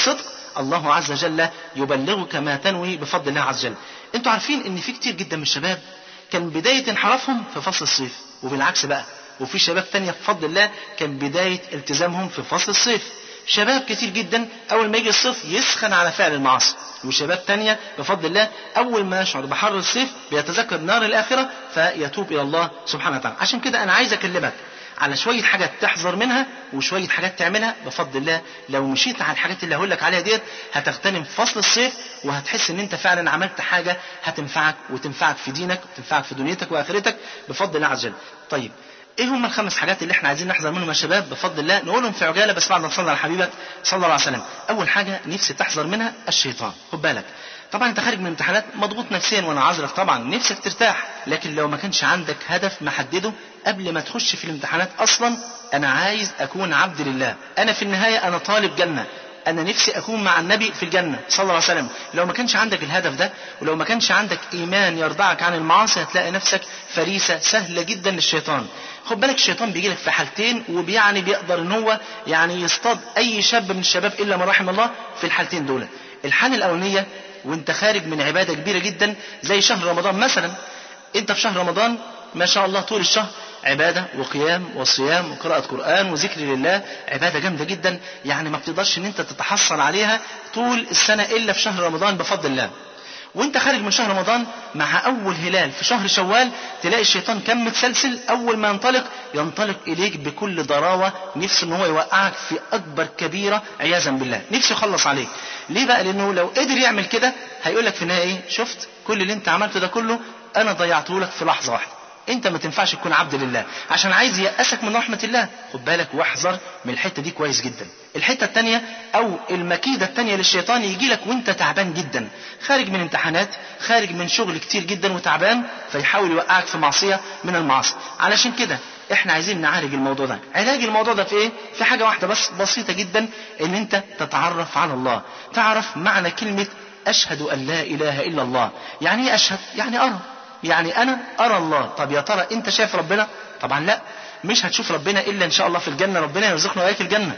الله عز وجل يبلغك ما تنوي بفضل الله عز وجل انتوا عارفين ان في كتير جدا من الشباب كان بداية انحرافهم في فصل الصيف وبالعكس بقى وفي شباب تانية بفضل الله كان بداية التزامهم في فصل الصيف شباب كتير جدا اول ما يجي الصيف يسخن على فعل المعاصي وشباب تانية بفضل الله اول ما يشعر بحر الصيف بيتذكر نار الاخرة فيتوب الى الله سبحانه وتعالى عشان كده انا عايز اكلمك على شوية حاجات تحذر منها وشوية حاجات تعملها بفضل الله لو مشيت على الحاجات اللي هقول لك عليها ديت هتغتنم فصل الصيف وهتحس ان انت فعلا عملت حاجة هتنفعك وتنفعك في دينك وتنفعك في دنيتك واخرتك بفضل الله عز وجل. طيب ايه هم الخمس حاجات اللي احنا عايزين نحذر منهم يا شباب بفضل الله نقولهم في عجاله بس بعد ما تصلي على حبيبك صلى الله عليه وسلم اول حاجه نفسي تحذر منها الشيطان خد بالك طبعا انت خارج من امتحانات مضغوط نفسيا وانا عذرك طبعا نفسك ترتاح لكن لو ما كانش عندك هدف محدده قبل ما تخش في الامتحانات اصلا انا عايز اكون عبد لله انا في النهايه انا طالب جنه انا نفسي اكون مع النبي في الجنه صلى الله عليه وسلم لو ما كانش عندك الهدف ده ولو ما كانش عندك ايمان يرضعك عن المعاصي هتلاقي نفسك فريسه سهله جدا للشيطان خد بالك الشيطان بيجي لك في حالتين وبيعني بيقدر ان هو يعني يصطاد اي شاب من الشباب الا من رحم الله في الحالتين دول الحاله الاولانيه وانت خارج من عباده كبيره جدا زي شهر رمضان مثلا انت في شهر رمضان ما شاء الله طول الشهر عبادة وقيام وصيام وقراءة قرآن وذكر لله عبادة جامدة جدا يعني ما بتقدرش ان انت تتحصل عليها طول السنة الا في شهر رمضان بفضل الله وانت خارج من شهر رمضان مع اول هلال في شهر شوال تلاقي الشيطان كم متسلسل اول ما ينطلق ينطلق اليك بكل ضراوه نفسه ان هو يوقعك في اكبر كبيره عياذا بالله نفسه يخلص عليك ليه بقى لانه لو قدر يعمل كده هيقول لك في النهايه ايه شفت كل اللي انت عملته ده كله انا ضيعته لك في لحظه واحده انت ما تنفعش تكون عبد لله عشان عايز يأسك من رحمة الله خد بالك واحذر من الحتة دي كويس جدا الحتة التانية او المكيدة التانية للشيطان يجي لك وانت تعبان جدا خارج من امتحانات خارج من شغل كتير جدا وتعبان فيحاول يوقعك في معصية من المعاصي علشان كده احنا عايزين نعالج الموضوع ده علاج الموضوع ده في ايه في حاجة واحدة بس بسيطة جدا ان انت تتعرف على الله تعرف معنى كلمة اشهد ان لا اله الا الله يعني ايه اشهد يعني ارى يعني انا ارى الله طب يا ترى انت شايف ربنا طبعا لا مش هتشوف ربنا الا ان شاء الله في الجنه ربنا يرزقنا واياك الجنه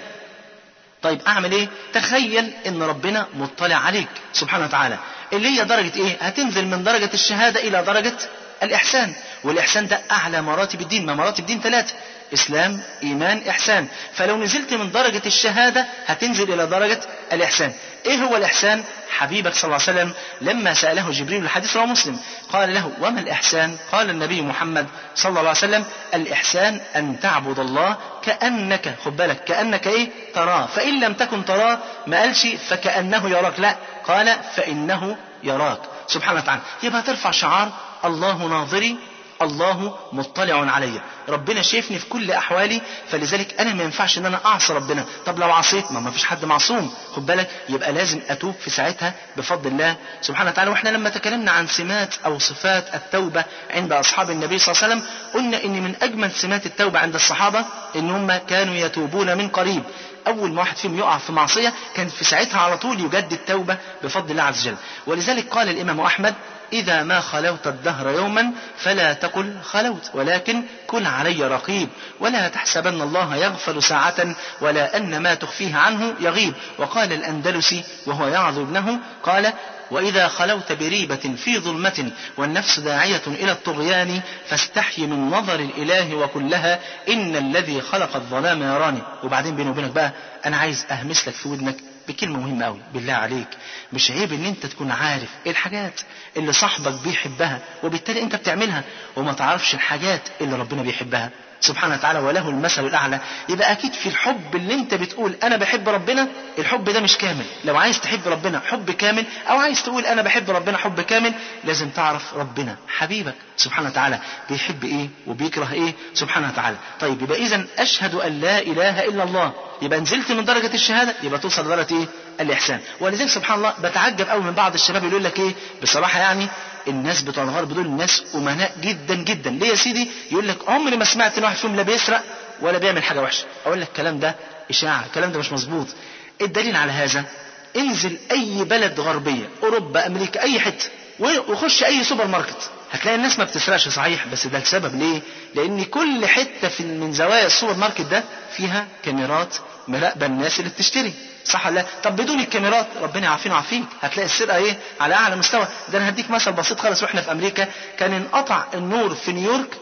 طيب اعمل ايه تخيل ان ربنا مطلع عليك سبحانه وتعالى اللي هي درجه ايه هتنزل من درجه الشهاده الى درجه الاحسان والاحسان ده اعلى مراتب الدين ما مراتب الدين ثلاثه اسلام ايمان احسان فلو نزلت من درجه الشهاده هتنزل الى درجه الاحسان ايه هو الاحسان حبيبك صلى الله عليه وسلم لما ساله جبريل الحديث رواه مسلم قال له وما الاحسان قال النبي محمد صلى الله عليه وسلم الاحسان ان تعبد الله كانك خد بالك كانك ايه تراه فان لم تكن تراه ما قالش فكانه يراك لا قال فانه يراك سبحانه وتعالى يبقى ترفع شعار الله ناظري الله مطلع علي ربنا شايفني في كل احوالي فلذلك انا ما ينفعش ان انا اعصي ربنا طب لو عصيت ما ما فيش حد معصوم خد بالك يبقى لازم اتوب في ساعتها بفضل الله سبحانه وتعالى واحنا لما تكلمنا عن سمات او صفات التوبه عند اصحاب النبي صلى الله عليه وسلم قلنا ان من اجمل سمات التوبه عند الصحابه ان هم كانوا يتوبون من قريب اول ما واحد فيهم يقع في معصيه كان في ساعتها على طول يجدد توبه بفضل الله عز وجل ولذلك قال الامام احمد إذا ما خلوت الدهر يوما فلا تقل خلوت ولكن كن علي رقيب ولا تحسبن الله يغفل ساعة ولا أن ما تخفيه عنه يغيب وقال الأندلسي وهو يعظ ابنه قال وإذا خلوت بريبة في ظلمة والنفس داعية إلى الطغيان فاستحي من نظر الإله وكلها إن الذي خلق الظلام يراني وبعدين بيني وبينك بقى أنا عايز أهمس لك في ودنك بكلمة مهمة أوي بالله عليك مش عيب إن أنت تكون عارف إيه الحاجات اللي صاحبك بيحبها وبالتالي أنت بتعملها وما تعرفش الحاجات اللي ربنا بيحبها سبحانه وتعالى وله المثل الأعلى يبقى أكيد في الحب اللي أنت بتقول أنا بحب ربنا الحب ده مش كامل لو عايز تحب ربنا حب كامل أو عايز تقول أنا بحب ربنا حب كامل لازم تعرف ربنا حبيبك سبحانه وتعالى بيحب إيه وبيكره إيه سبحانه وتعالى طيب يبقى إذا أشهد أن لا إله إلا الله يبقى نزلت من درجة الشهادة يبقى توصل لدرجة إيه الإحسان ولذلك سبحان الله بتعجب قوي من بعض الشباب يقول لك إيه بصراحة يعني الناس بتوع الغرب دول ناس أمناء جدا جدا ليه يا سيدي يقول لك عمري ما سمعت ان واحد فيهم لا بيسرق ولا بيعمل حاجة وحشة أقول لك الكلام ده إشاعة الكلام ده مش مظبوط الدليل على هذا انزل أي بلد غربية أوروبا أمريكا أي حتة وخش أي سوبر ماركت هتلاقي الناس ما بتسرقش صحيح بس ده السبب ليه؟ لأن كل حتة في من زوايا السوبر ماركت ده فيها كاميرات مراقبة الناس اللي بتشتري صح ولا لا طب بدون الكاميرات ربنا يعافينا ويعافيك هتلاقي السرقه ايه على اعلى مستوى ده انا هديك مثل بسيط خالص واحنا في امريكا كان انقطع النور في نيويورك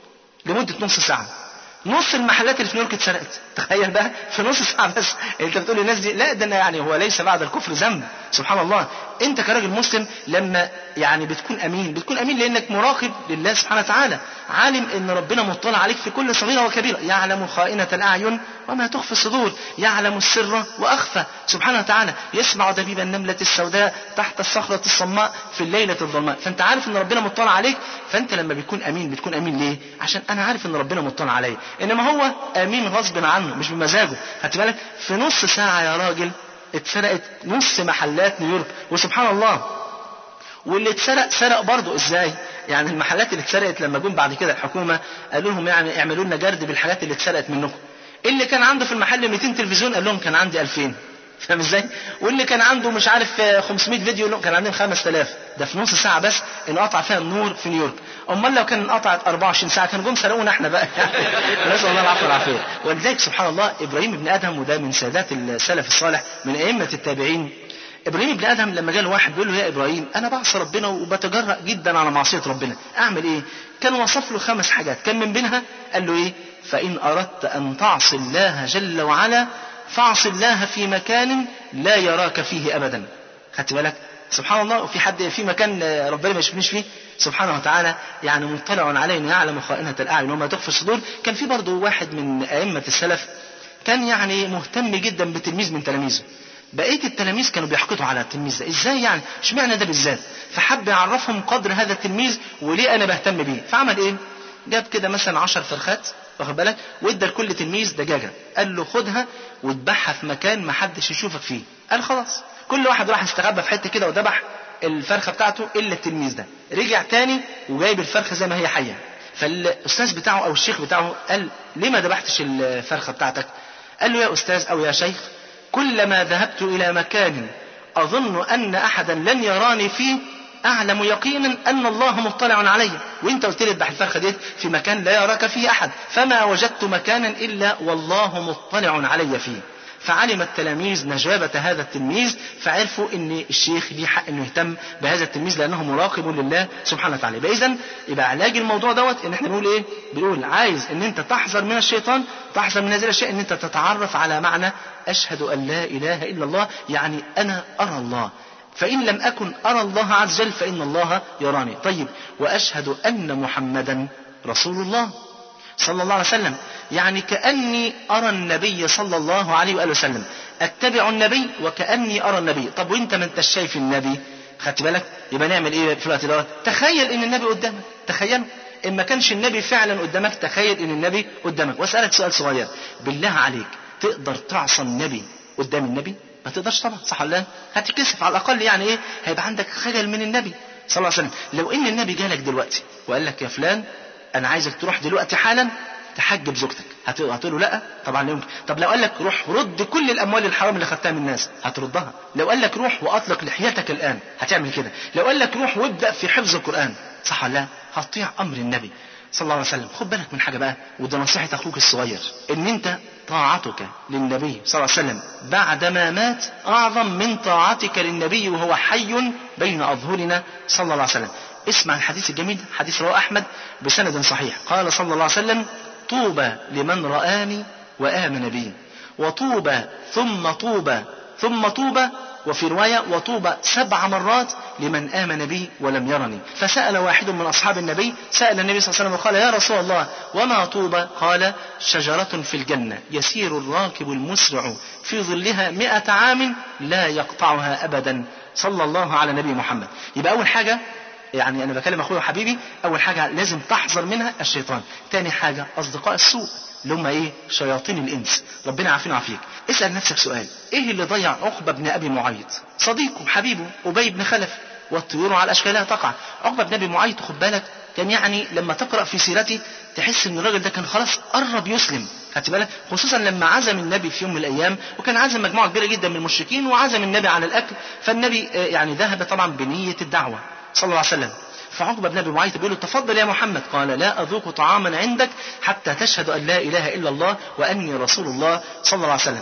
لمده نص ساعه نص المحلات اللي في نيويورك اتسرقت تخيل بقى في نص ساعه بس انت بتقول للناس دي لا ده أنا يعني هو ليس بعد الكفر ذنب سبحان الله انت كراجل مسلم لما يعني بتكون امين بتكون امين لانك مراقب لله سبحانه وتعالى عالم ان ربنا مطلع عليك في كل صغيره وكبيره يعلم خائنه الاعين وما تخفي الصدور يعلم السر واخفى سبحانه وتعالى يسمع دبيب النمله السوداء تحت الصخره الصماء في الليله الظلماء فانت عارف ان ربنا مطلع عليك فانت لما بتكون امين بتكون امين ليه عشان انا عارف ان ربنا مطلع عليا انما هو امين غصب عنه مش بمزاجه خدت بالك في نص ساعه يا راجل اتسرقت نص محلات نيويورك وسبحان الله واللي اتسرق سرق برضه ازاي يعني المحلات اللي اتسرقت لما جم بعد كده الحكومه قالوا لهم يعني اعملوا لنا جرد بالحاجات اللي اتسرقت منكم اللي كان عنده في المحل 200 تلفزيون قال لهم كان عندي 2000 فاهم ازاي؟ واللي كان عنده مش عارف 500 فيديو لهم كان عندهم 5000 ده في نص ساعه بس انقطع فيها النور في نيويورك امال لو كان انقطعت 24 ساعه كانوا جم سرقونا احنا بقى نسال الله العفو والعافيه ولذلك سبحان الله ابراهيم ابن ادهم وده من سادات السلف الصالح من ائمه التابعين ابراهيم ابن ادهم لما جاله واحد بيقول له يا ابراهيم انا بعصي ربنا وبتجرأ جدا على معصيه ربنا اعمل ايه كان وصف له خمس حاجات كان من بينها قال له ايه فان اردت ان تعصي الله جل وعلا فاعص الله في مكان لا يراك فيه ابدا خدت بالك سبحان الله وفي حد في مكان ربنا ما يشوفنيش فيه سبحانه وتعالى يعني مطلع علينا يعلم خائنة الأعين وما تخفي الصدور كان في برضه واحد من أئمة السلف كان يعني مهتم جدا بتلميذ من تلاميذه بقيه التلاميذ كانوا بيحقدوا على التلميذ ده ازاي يعني اشمعنى ده بالذات فحب يعرفهم قدر هذا التلميذ وليه انا بهتم بيه فعمل ايه جاب كده مثلا عشر فرخات واخد بالك وادى لكل تلميذ دجاجه قال له خدها واذبحها في مكان ما حدش يشوفك فيه قال خلاص كل واحد راح استخبى في حته كده وذبح الفرخه بتاعته الا التلميذ ده رجع تاني وجايب الفرخه زي ما هي حيه فالاستاذ بتاعه او الشيخ بتاعه قال ليه ما ذبحتش الفرخه بتاعتك قال له يا استاذ او يا شيخ كلما ذهبت الى مكان اظن ان احدا لن يراني فيه اعلم يقينا ان الله مطلع علي وانت قلت لي اذبح الفرخه ديت في مكان لا يراك فيه احد فما وجدت مكانا الا والله مطلع علي فيه فعلم التلاميذ نجابة هذا التلميذ فعرفوا ان الشيخ ليه حق انه يهتم بهذا التلميذ لانه مراقب لله سبحانه وتعالى يبقى اذا يبقى علاج الموضوع دوت ان احنا بنقول ايه بنقول عايز ان انت تحذر من الشيطان تحذر من هذه الاشياء ان انت تتعرف على معنى اشهد ان لا اله الا الله يعني انا ارى الله فإن لم أكن أرى الله عز وجل فإن الله يراني طيب وأشهد أن محمدا رسول الله صلى الله عليه وسلم يعني كأني أرى النبي صلى الله عليه وآله وسلم أتبع النبي وكأني أرى النبي طب وانت ما انتش شايف النبي خدت بالك يبقى نعمل ايه في الوقت دوت تخيل ان النبي قدامك تخيل ان ما كانش النبي فعلا قدامك تخيل ان النبي قدامك واسالك سؤال صغير بالله عليك تقدر تعصى النبي قدام النبي ما تقدرش طبعا صح ولا لا هتكسف على الاقل يعني ايه هيبقى عندك خجل من النبي صلى الله عليه وسلم لو ان النبي جالك دلوقتي وقال لك يا فلان انا عايزك تروح دلوقتي حالا تحجب زوجتك هتقول له لا طبعا لا يمكن طب لو قال لك روح رد كل الاموال الحرام اللي خدتها من الناس هتردها لو قال لك روح واطلق لحيتك الان هتعمل كده لو قال لك روح وابدا في حفظ القران صح ولا لا هتطيع امر النبي صلى الله عليه وسلم خد بالك من حاجه بقى وده نصيحه اخوك الصغير ان انت طاعتك للنبي صلى الله عليه وسلم بعدما مات اعظم من طاعتك للنبي وهو حي بين اظهرنا صلى الله عليه وسلم اسمع الحديث الجميل حديث رواه احمد بسند صحيح قال صلى الله عليه وسلم طوبى لمن رآني وآمن بي وطوبى ثم طوبى ثم طوبى وفي رواية وطوبى سبع مرات لمن آمن بي ولم يرني فسأل واحد من أصحاب النبي سأل النبي صلى الله عليه وسلم وقال يا رسول الله وما طوبى قال شجرة في الجنة يسير الراكب المسرع في ظلها مئة عام لا يقطعها أبدا صلى الله على نبي محمد يبقى أول حاجة يعني انا بكلم اخويا وحبيبي اول حاجه لازم تحذر منها الشيطان تاني حاجه اصدقاء السوء اللي هم ايه شياطين الانس ربنا يعافينا ويعافيك اسال نفسك سؤال ايه اللي ضيع عقبه بن ابي معيط صديقه حبيبه ابي بن خلف والطيور على اشكالها تقع عقبه بن ابي معيط خد بالك كان يعني لما تقرا في سيرته تحس ان الراجل ده كان خلاص قرب يسلم خدت بالك خصوصا لما عزم النبي في يوم من الايام وكان عازم مجموعه كبيره جدا من المشركين وعزم النبي على الاكل فالنبي يعني ذهب طبعا بنيه الدعوه صلى الله عليه وسلم فعقبه بن ابي معيط بيقول له تفضل يا محمد قال لا اذوق طعاما عندك حتى تشهد ان لا اله الا الله واني رسول الله صلى الله عليه وسلم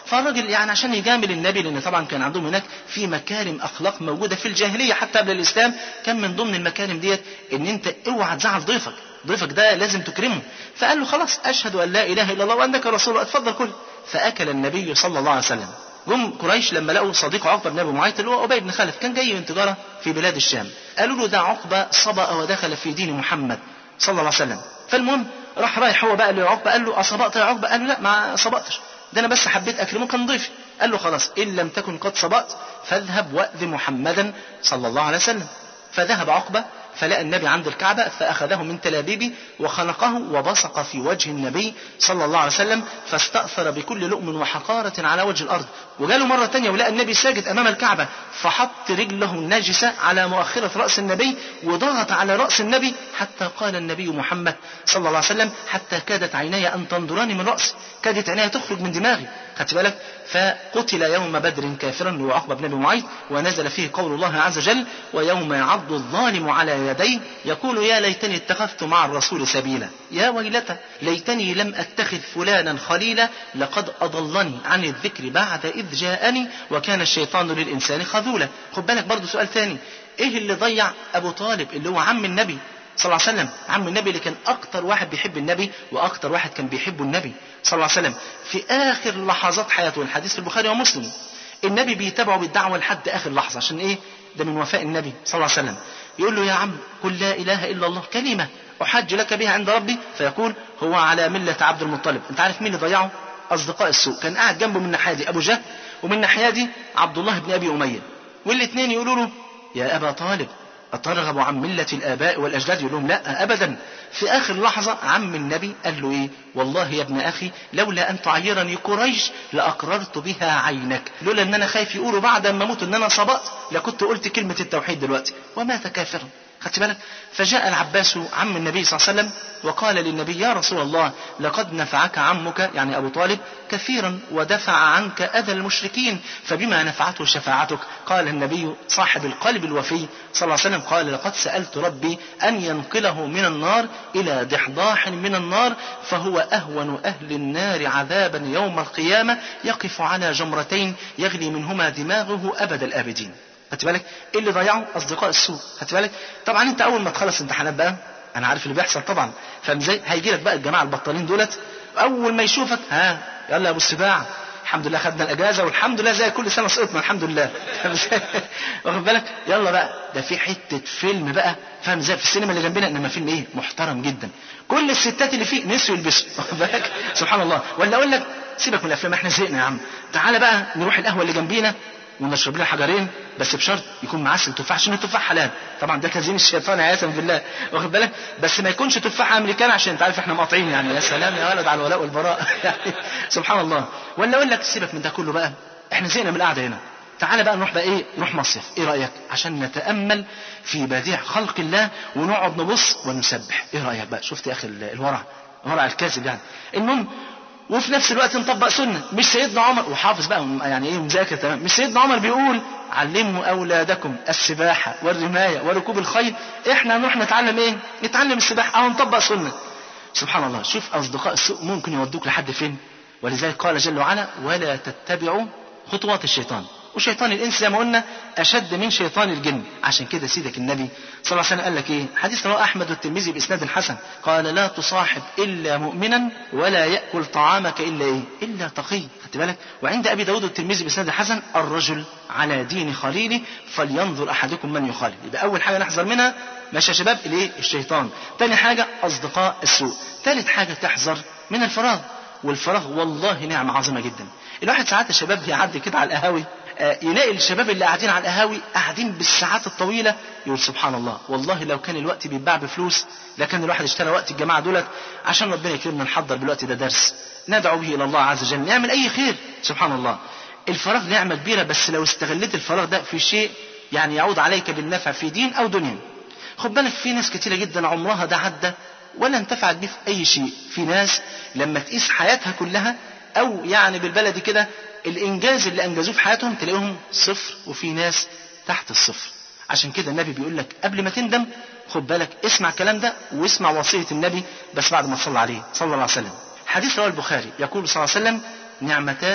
فالراجل يعني عشان يجامل النبي لان طبعا كان عندهم هناك في مكارم اخلاق موجوده في الجاهليه حتى قبل الاسلام كان من ضمن المكارم ديت ان انت اوعى تزعل ضيفك ضيفك ده لازم تكرمه فقال له خلاص اشهد ان لا اله الا الله وانك رسول الله اتفضل كل فاكل النبي صلى الله عليه وسلم جم قريش لما لقوا صديق عقبه بن ابي معيط اللي هو ابي بن خلف كان جاي من تجاره في بلاد الشام قالوا له ده عقبه صبأ ودخل في دين محمد صلى الله عليه وسلم فالمهم راح رايح هو بقى لعقبه قال له اصبأت يا عقبه قال له لا ما صبأتش ده انا بس حبيت اكرمه كان ضيفي قال له خلاص ان لم تكن قد صبأت فاذهب واذ محمدا صلى الله عليه وسلم فذهب عقبه فلقى النبي عند الكعبة فأخذه من تلابيبه وخنقه وبصق في وجه النبي صلى الله عليه وسلم فاستأثر بكل لؤم وحقارة على وجه الأرض وجاله مرة تانية ولقى النبي ساجد أمام الكعبة فحط رجله الناجسة على مؤخرة رأس النبي وضغط على رأس النبي حتى قال النبي محمد صلى الله عليه وسلم حتى كادت عيني أن تنظراني من رأسي كادت عيني تخرج من دماغي خدت بالك فقتل يوم بدر كافرا هو عقبة بن أبي معيط ونزل فيه قول الله عز وجل ويوم يعض الظالم على يديه يقول يا ليتني اتخذت مع الرسول سبيلا يا ويلتى ليتني لم اتخذ فلانا خليلا لقد اضلني عن الذكر بعد اذ جاءني وكان الشيطان للانسان خذولا خد بالك برضه سؤال ثاني ايه اللي ضيع ابو طالب اللي هو عم النبي صلى الله عليه وسلم عم النبي اللي كان اكتر واحد بيحب النبي واكتر واحد كان بيحبه النبي صلى الله عليه وسلم في اخر لحظات حياته الحديث في البخاري ومسلم النبي بيتابعه بالدعوه لحد اخر لحظه عشان ايه ده من وفاء النبي صلى الله عليه وسلم يقول له يا عم قل لا اله الا الله كلمه احج لك بها عند ربي فيقول هو على مله عبد المطلب انت عارف مين اللي ضيعه اصدقاء السوء كان قاعد جنبه من الناحيه دي ابو جهل ومن الناحيه دي عبد الله بن ابي اميه والاثنين يقولوا له يا ابا طالب أترغب عن ملة الآباء والأجداد يقول لهم لا أبدا في آخر لحظة عم النبي قال له إيه والله يا ابن أخي لولا أن تعيرني قريش لأقررت بها عينك لولا أن أنا خايف يقولوا بعد ما أموت أن أنا صبأت لكنت قلت كلمة التوحيد دلوقتي ومات كافرا خدت بالك فجاء العباس عم النبي صلى الله عليه وسلم وقال للنبي يا رسول الله لقد نفعك عمك يعني أبو طالب كثيرا ودفع عنك أذى المشركين فبما نفعته شفاعتك قال النبي صاحب القلب الوفي صلى الله عليه وسلم قال لقد سألت ربي أن ينقله من النار إلى ضحضاح من النار فهو أهون أهل النار عذابا يوم القيامة يقف على جمرتين يغلي منهما دماغه أبد الآبدين خدت بالك ايه اللي ضيعه اصدقاء السوء خدت بالك طبعا انت اول ما تخلص امتحانات بقى انا عارف اللي بيحصل طبعا فاهم ازاي هيجي لك بقى الجماعه البطالين دولت اول ما يشوفك ها يلا يا ابو السباع الحمد لله خدنا الاجازه والحمد لله زي كل سنه سقطنا الحمد لله فاهم ازاي واخد بالك يلا بقى ده في حته فيلم بقى فاهم ازاي في السينما اللي جنبنا انما فيلم ايه محترم جدا كل الستات اللي فيه نسوا يلبسوا واخد بالك سبحان الله ولا اقول لك سيبك من الافلام احنا زهقنا يا عم تعالى بقى نروح القهوه اللي جنبينا ونشرب لنا حجرين بس بشرط يكون معسل تفاح عشان التفاح حلال طبعا ده تزيين الشيطان عياذا بالله واخد بالك بس ما يكونش تفاح امريكان عشان انت عارف احنا مقاطعين يعني يا سلام يا ولد على الولاء والبراء يعني سبحان الله ولا اقول لك سيبك من ده كله بقى احنا زهقنا من القعده هنا تعالى بقى نروح بقى ايه نروح مصيف ايه رايك عشان نتامل في بديع خلق الله ونقعد نبص ونسبح ايه رايك بقى شفت يا اخي الورع ورع الكاذب يعني المهم وفي نفس الوقت نطبق سنة مش سيدنا عمر وحافظ بقى يعني ايه مذاكر تمام مش سيدنا عمر بيقول علموا أولادكم السباحة والرماية وركوب الخيل احنا نروح نتعلم ايه نتعلم السباحة أو نطبق سنة سبحان الله شوف أصدقاء السوء ممكن يودوك لحد فين ولذلك قال جل وعلا ولا تتبعوا خطوات الشيطان وشيطان الانس زي ما قلنا اشد من شيطان الجن عشان كده سيدك النبي صلى الله عليه وسلم قال لك ايه حديث رواه احمد والترمذي باسناد حسن قال لا تصاحب الا مؤمنا ولا ياكل طعامك الا ايه الا تقي خدت بالك وعند ابي داود والترمذي باسناد حسن الرجل على دين خليله فلينظر احدكم من يخالل يبقى اول حاجه نحذر منها ماشي يا شباب الايه الشيطان تاني حاجه اصدقاء السوء ثالث حاجه تحذر من الفراغ والفراغ والله نعمه عظيمه جدا الواحد ساعات الشباب بيعدي كده على القهاوي يلاقي الشباب اللي قاعدين على القهاوي قاعدين بالساعات الطويله يقول سبحان الله والله لو كان الوقت بيتباع بفلوس لكان الواحد اشترى وقت الجماعه دولت عشان ربنا يكرمنا نحضر بالوقت ده درس ندعو به الى الله عز وجل نعمل اي خير سبحان الله الفراغ نعمه كبيره بس لو استغليت الفراغ ده في شيء يعني يعود عليك بالنفع في دين او دنيا خد بالك في ناس كتيره جدا عمرها ده عدى ولا انتفعت بيه في اي شيء في ناس لما تقيس حياتها كلها او يعني بالبلدي كده الانجاز اللي انجزوه في حياتهم تلاقيهم صفر وفي ناس تحت الصفر عشان كده النبي بيقول لك قبل ما تندم خد بالك اسمع الكلام ده واسمع وصية النبي بس بعد ما تصلى عليه صلى الله عليه وسلم حديث رواه البخاري يقول صلى الله عليه وسلم نعمتان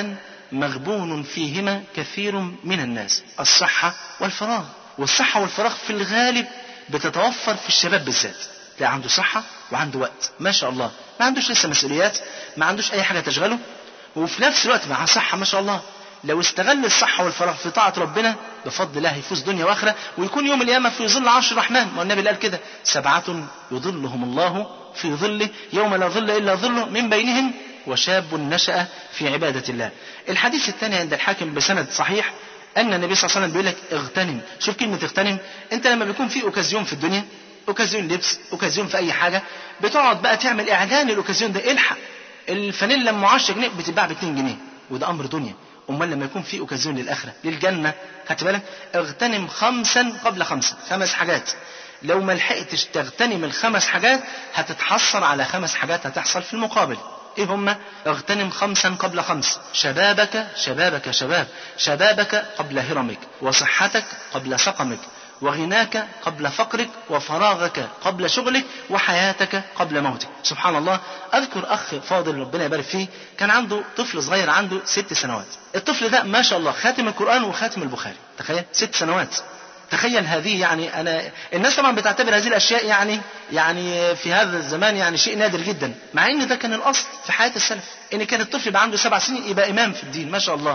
مغبون فيهما كثير من الناس الصحة والفراغ والصحة والفراغ في الغالب بتتوفر في الشباب بالذات تلاقي عنده صحة وعنده وقت ما شاء الله ما عندوش لسه مسؤوليات ما عندوش أي حاجة تشغله وفي نفس الوقت مع صحة ما شاء الله لو استغل الصحة والفراغ في طاعة ربنا بفضل الله هيفوز دنيا وآخرة ويكون يوم القيامة في ظل عرش الرحمن ما النبي قال كده سبعة يظلهم الله في ظله يوم لا ظل إلا ظله من بينهم وشاب نشأ في عبادة الله الحديث الثاني عند الحاكم بسند صحيح أن النبي صلى الله عليه وسلم بيقول لك اغتنم شوف كلمة اغتنم أنت لما بيكون في أوكازيون في الدنيا أوكازيون لبس أوكازيون في أي حاجة بتقعد بقى تعمل إعلان الأوكازيون ده الحق الفانيلا ام 10 جنيه بتتباع ب 2 جنيه وده أمر دنيا امال لما يكون في اوكازيون للاخره للجنه خدت بالك اغتنم خمسا قبل خمسه خمس حاجات لو ما لحقتش تغتنم الخمس حاجات هتتحصل على خمس حاجات هتحصل في المقابل ايه هما اغتنم خمسا قبل خمس شبابك شبابك شباب شبابك قبل هرمك وصحتك قبل سقمك وغناك قبل فقرك وفراغك قبل شغلك وحياتك قبل موتك سبحان الله أذكر أخ فاضل ربنا يبارك فيه كان عنده طفل صغير عنده ست سنوات الطفل ده ما شاء الله خاتم القرآن وخاتم البخاري تخيل ست سنوات تخيل هذه يعني انا الناس طبعا بتعتبر هذه الاشياء يعني يعني في هذا الزمان يعني شيء نادر جدا مع ان ده كان الاصل في حياه السلف ان كان الطفل يبقى عنده سبع سنين يبقى امام في الدين ما شاء الله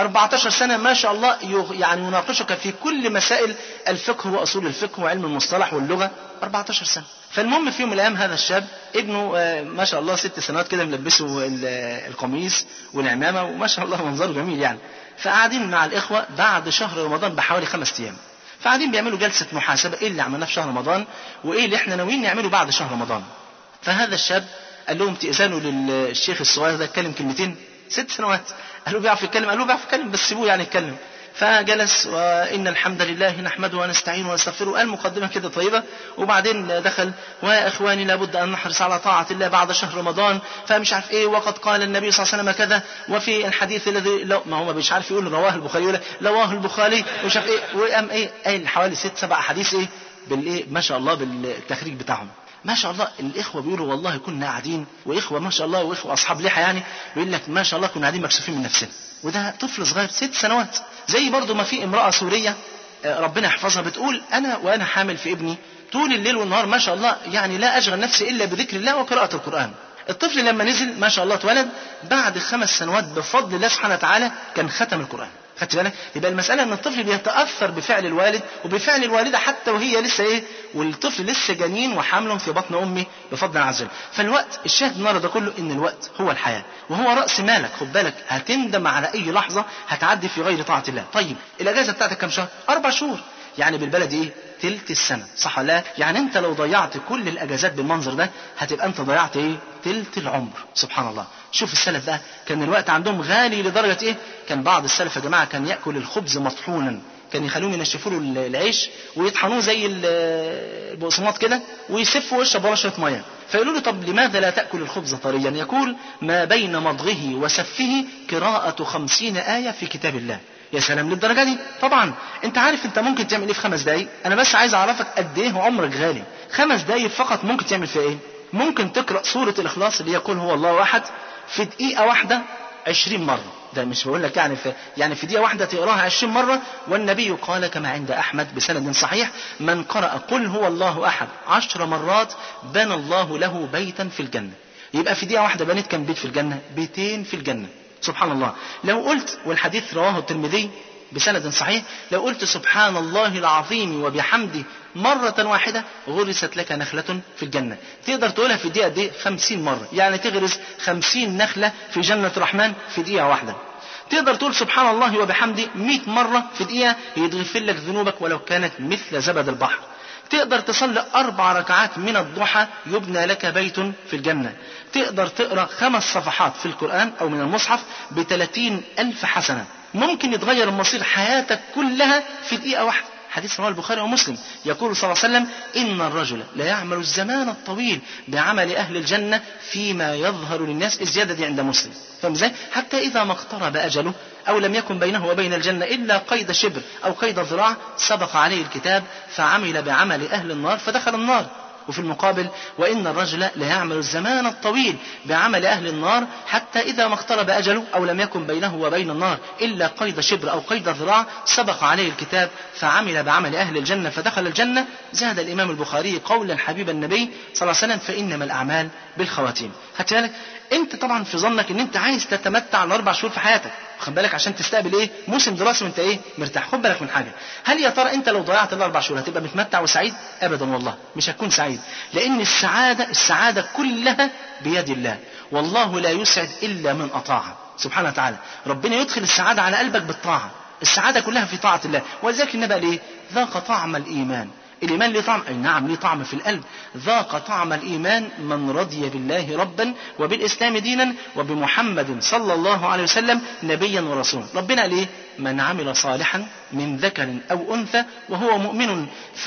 14 سنة ما شاء الله يعني يناقشك في كل مسائل الفقه وأصول الفقه وعلم المصطلح واللغة 14 سنة فالمهم في يوم من الأيام هذا الشاب ابنه ما شاء الله ست سنوات كده ملبسه القميص والعمامة وما شاء الله منظره جميل يعني فقاعدين مع الإخوة بعد شهر رمضان بحوالي خمس أيام فقاعدين بيعملوا جلسة محاسبة إيه اللي عملناه في شهر رمضان وإيه اللي إحنا ناويين نعمله بعد شهر رمضان فهذا الشاب قال لهم تأذنوا للشيخ الصغير ده يتكلم كلمتين ست سنوات قالوا بيعرف يتكلم قالوا بيعرف يتكلم بس سيبوه يعني يتكلم فجلس وإن الحمد لله نحمده ونستعينه ونستغفره قال مقدمة كده طيبة وبعدين دخل ويا إخواني لابد أن نحرص على طاعة الله بعد شهر رمضان فمش عارف إيه وقد قال النبي صلى الله عليه وسلم كذا وفي الحديث الذي لو ما هو مش عارف يقول رواه البخاري ولا رواه البخاري ومش عارف إيه وقام إيه قايل حوالي ست سبع أحاديث إيه بالإيه ما شاء الله بالتخريج بتاعهم ما شاء الله الاخوه بيقولوا والله كنا قاعدين واخوه ما شاء الله واخوه اصحاب لحى يعني بيقول لك ما شاء الله كنا قاعدين مكسوفين من نفسنا وده طفل صغير ست سنوات زي برضه ما في امراه سوريه ربنا يحفظها بتقول انا وانا حامل في ابني طول الليل والنهار ما شاء الله يعني لا اشغل نفسي الا بذكر الله وقراءه القران الطفل لما نزل ما شاء الله اتولد بعد خمس سنوات بفضل الله سبحانه وتعالى كان ختم القران خدت بالك يبقى المساله ان الطفل بيتاثر بفعل الوالد وبفعل الوالده حتى وهي لسه ايه والطفل لسه جنين وحامل في بطن امه بفضل الله عز وجل فالوقت الشاهد النهارده كله ان الوقت هو الحياه وهو راس مالك خد بالك هتندم على اي لحظه هتعدي في غير طاعه الله طيب الاجازه بتاعتك كام شهر اربع شهور يعني بالبلدي ايه تلت السنة صح ولا لا؟ يعني انت لو ضيعت كل الاجازات بالمنظر ده هتبقى انت ضيعت ايه تلت العمر سبحان الله شوف السلف بقى كان الوقت عندهم غالي لدرجة ايه كان بعض السلف يا جماعة كان يأكل الخبز مطحونا كان يخلوهم ينشفوا له العيش ويطحنوه زي البقسماط كده ويسفوا ويشرب ولا شويه ميه فيقولوا له طب لماذا لا تأكل الخبز طريا يقول ما بين مضغه وسفه قراءة خمسين آية في كتاب الله يا سلام للدرجة دي طبعا انت عارف انت ممكن تعمل ايه في خمس دقايق انا بس عايز اعرفك قد ايه عمرك غالي خمس دقايق فقط ممكن تعمل فيها ايه ممكن تقرأ سورة الاخلاص اللي يقول هو الله احد في دقيقة واحدة عشرين مرة ده مش بقول لك يعني في يعني في دقيقة واحدة تقراها عشرين مرة والنبي قال كما عند أحمد بسند صحيح من قرأ قل هو الله أحد عشر مرات بنى الله له بيتا في الجنة يبقى في دقيقة واحدة بنيت كم بيت في الجنة بيتين في الجنة سبحان الله لو قلت والحديث رواه الترمذي بسند صحيح لو قلت سبحان الله العظيم وبحمده مرة واحدة غرست لك نخلة في الجنة تقدر تقولها في دقيقة دي خمسين مرة يعني تغرس خمسين نخلة في جنة الرحمن في دقيقة واحدة تقدر تقول سبحان الله وبحمده مئة مرة في دقيقة يغفر لك ذنوبك ولو كانت مثل زبد البحر تقدر تصلي أربع ركعات من الضحى يبنى لك بيت في الجنة تقدر تقرأ خمس صفحات في القرآن أو من المصحف بثلاثين ألف حسنة ممكن يتغير مصير حياتك كلها في دقيقة واحدة حديث رواه البخاري ومسلم يقول صلى الله عليه وسلم إن الرجل لا يعمل الزمان الطويل بعمل أهل الجنة فيما يظهر للناس الزيادة دي عند مسلم فاهم ازاي؟ حتى إذا ما اقترب أجله أو لم يكن بينه وبين الجنة إلا قيد شبر أو قيد ذراع سبق عليه الكتاب فعمل بعمل أهل النار فدخل النار وفي المقابل وإن الرجل ليعمل الزمان الطويل بعمل أهل النار حتى إذا ما اقترب أجله أو لم يكن بينه وبين النار إلا قيد شبر أو قيد ذراع سبق عليه الكتاب فعمل بعمل أهل الجنة فدخل الجنة زاد الإمام البخاري قولا حبيب النبي صلى الله عليه وسلم فإنما الأعمال بالخواتيم خدت بالك انت طبعا في ظنك ان انت عايز تتمتع الاربع شهور في حياتك خد بالك عشان تستقبل ايه موسم دراسي وانت ايه مرتاح خد بالك من حاجه هل يا ترى انت لو ضيعت الاربع شهور هتبقى متمتع وسعيد ابدا والله مش هتكون سعيد لان السعاده السعاده كلها بيد الله والله لا يسعد الا من اطاعه سبحانه وتعالى ربنا يدخل السعاده على قلبك بالطاعه السعاده كلها في طاعه الله ولذلك النبي قال ايه ذاق طعم الايمان الإيمان ليه طعم أي نعم ليه طعم في القلب ذاق طعم الإيمان من رضي بالله ربا وبالإسلام دينا وبمحمد صلى الله عليه وسلم نبيا ورسولا ربنا قال إيه من عمل صالحا من ذكر أو أنثى وهو مؤمن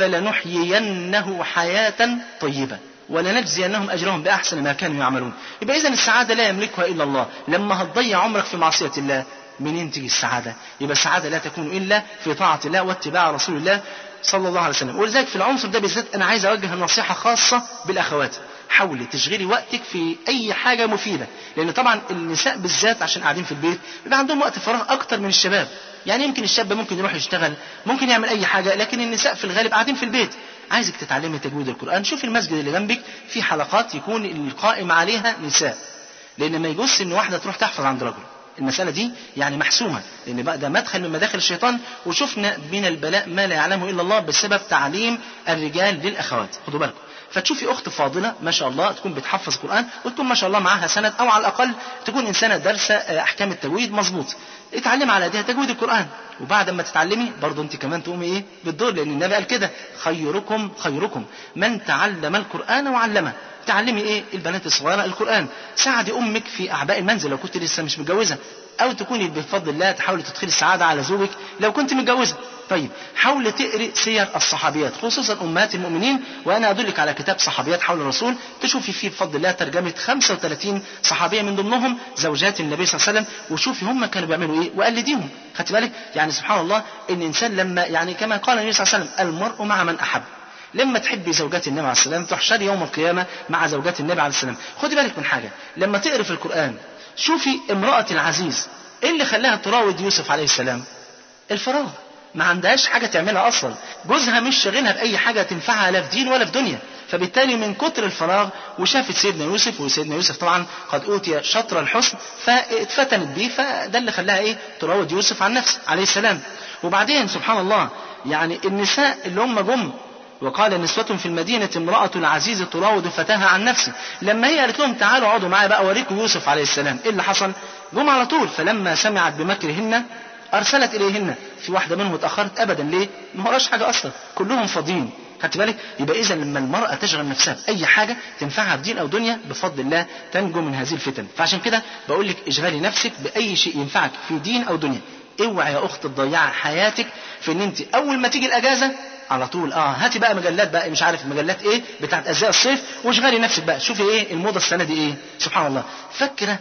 فلنحيينه حياة طيبة ولنجزينهم أجرهم بأحسن ما كانوا يعملون يبقى إذا السعادة لا يملكها إلا الله لما هتضيع عمرك في معصية الله منين تيجي السعادة يبقى السعادة لا تكون إلا في طاعة الله واتباع رسول الله صلى الله عليه وسلم ولذلك في العنصر ده بالذات أنا عايز أوجه نصيحة خاصة بالأخوات حاولي تشغلي وقتك في أي حاجة مفيدة لأن طبعا النساء بالذات عشان قاعدين في البيت بيبقى عندهم وقت فراغ أكتر من الشباب يعني يمكن الشاب ممكن يروح يشتغل ممكن يعمل أي حاجة لكن النساء في الغالب قاعدين في البيت عايزك تتعلمي تجويد القرآن شوفي المسجد اللي جنبك في حلقات يكون القائم عليها نساء لأن ما يجوز إن واحدة تروح تحفظ عند رجل المسألة دي يعني محسومة لأن بقى ده مدخل من مداخل الشيطان وشفنا من البلاء ما لا يعلمه إلا الله بسبب تعليم الرجال للأخوات خدوا بالكم فتشوفي أخت فاضلة ما شاء الله تكون بتحفظ قرآن وتكون ما شاء الله معاها سند أو على الأقل تكون إنسانة دارسة أحكام التجويد مظبوط اتعلم على ايديها تجويد القرآن وبعد ما تتعلمي برضه انت كمان تقومي ايه بالدور لان النبي قال كده خيركم خيركم من تعلم القرآن وعلمه تعلمي ايه البنات الصغيرة القرآن ساعدي امك في اعباء المنزل لو كنت لسه مش متجوزة او تكوني بفضل الله تحاولي تدخلي السعادة على زوجك لو كنت متجوزة طيب حاولي تقري سير الصحابيات خصوصا امهات المؤمنين وانا ادلك على كتاب صحابيات حول الرسول تشوفي فيه بفضل الله ترجمه 35 صحابيه من ضمنهم زوجات النبي صلى الله عليه وسلم وشوفي هم كانوا بيعملوا ايه وقلديهم خدت بالك يعني سبحان الله ان الانسان لما يعني كما قال النبي صلى الله عليه وسلم المرء مع من احب لما تحبي زوجات النبي عليه السلام تحشري يوم القيامة مع زوجات النبي عليه السلام خدي بالك من حاجة لما تقري في القرآن شوفي امرأة العزيز ايه اللي خلاها تراود يوسف عليه السلام الفراغ ما عندهاش حاجة تعملها أصلا جوزها مش شاغلها بأي حاجة تنفعها لا في دين ولا في دنيا فبالتالي من كتر الفراغ وشافت سيدنا يوسف وسيدنا يوسف طبعا قد أوتي شطر الحسن فاتفتنت بيه فده اللي خلاها إيه تراود يوسف عن نفسه عليه السلام وبعدين سبحان الله يعني النساء اللي هم جم وقال نسوة في المدينة امرأة العزيز تراود فتاها عن نفسه لما هي قالت لهم تعالوا اقعدوا معايا بقى اوريكم يوسف عليه السلام ايه اللي حصل جم على طول فلما سمعت بمكرهن ارسلت اليهن في واحده منهم اتاخرت ابدا ليه ما وراش حاجه اصلا كلهم فاضيين خدت بالك يبقى اذا لما المراه تشغل نفسها باي حاجه تنفعها في دين او دنيا بفضل الله تنجو من هذه الفتن فعشان كده بقول لك اشغلي نفسك باي شيء ينفعك في دين او دنيا اوعى يا اخت تضيعي حياتك في ان انت اول ما تيجي الاجازه على طول اه هاتي بقى مجلات بقى مش عارف مجلات ايه بتاعت ازياء الصيف واشغلي نفسك بقى شوفي ايه الموضه السنه دي ايه سبحان الله فاكره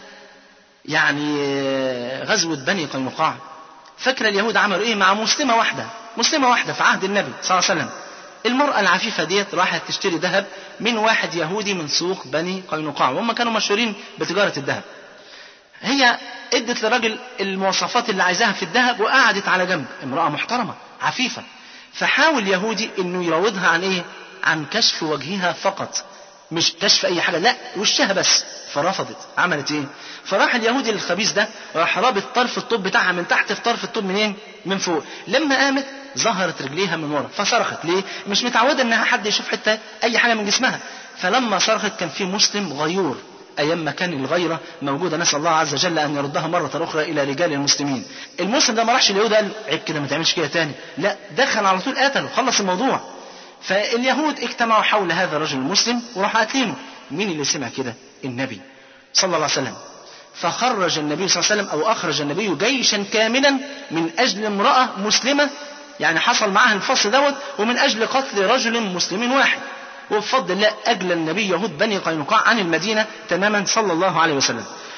يعني غزوه بني قينقاع فاكره اليهود عملوا ايه مع مسلمه واحده مسلمه واحده في عهد النبي صلى الله عليه وسلم المرأة العفيفة ديت راحت تشتري ذهب من واحد يهودي من سوق بني قينقاع وهم كانوا مشهورين بتجارة الذهب هي ادت للراجل المواصفات اللي عايزاها في الذهب وقعدت على جنب امرأة محترمة عفيفة فحاول يهودي انه يراودها عن ايه عن كشف وجهها فقط مش كشف اي حاجه لا وشها بس فرفضت عملت ايه فراح اليهودي الخبيث ده راح رابط طرف الطوب بتاعها من تحت في طرف الطوب منين من فوق لما قامت ظهرت رجليها من ورا فصرخت ليه مش متعوده انها حد يشوف حته اي حاجه من جسمها فلما صرخت كان في مسلم غيور أيام ما كان الغيرة موجودة نسأل الله عز وجل أن يردها مرة أخرى إلى رجال المسلمين المسلم ده ما راحش اليهود قال عيب كده ما تعملش كده تاني لا دخل على طول قتله خلص الموضوع فاليهود اجتمعوا حول هذا الرجل المسلم وراح قاتلينه مين اللي سمع كده النبي صلى الله عليه وسلم فخرج النبي صلى الله عليه وسلم أو أخرج النبي جيشا كاملا من أجل امرأة مسلمة يعني حصل معها الفصل دوت ومن أجل قتل رجل مسلم واحد وبفضل الله أجل النبي يهود بني قينقاع عن المدينة تماما صلى الله عليه وسلم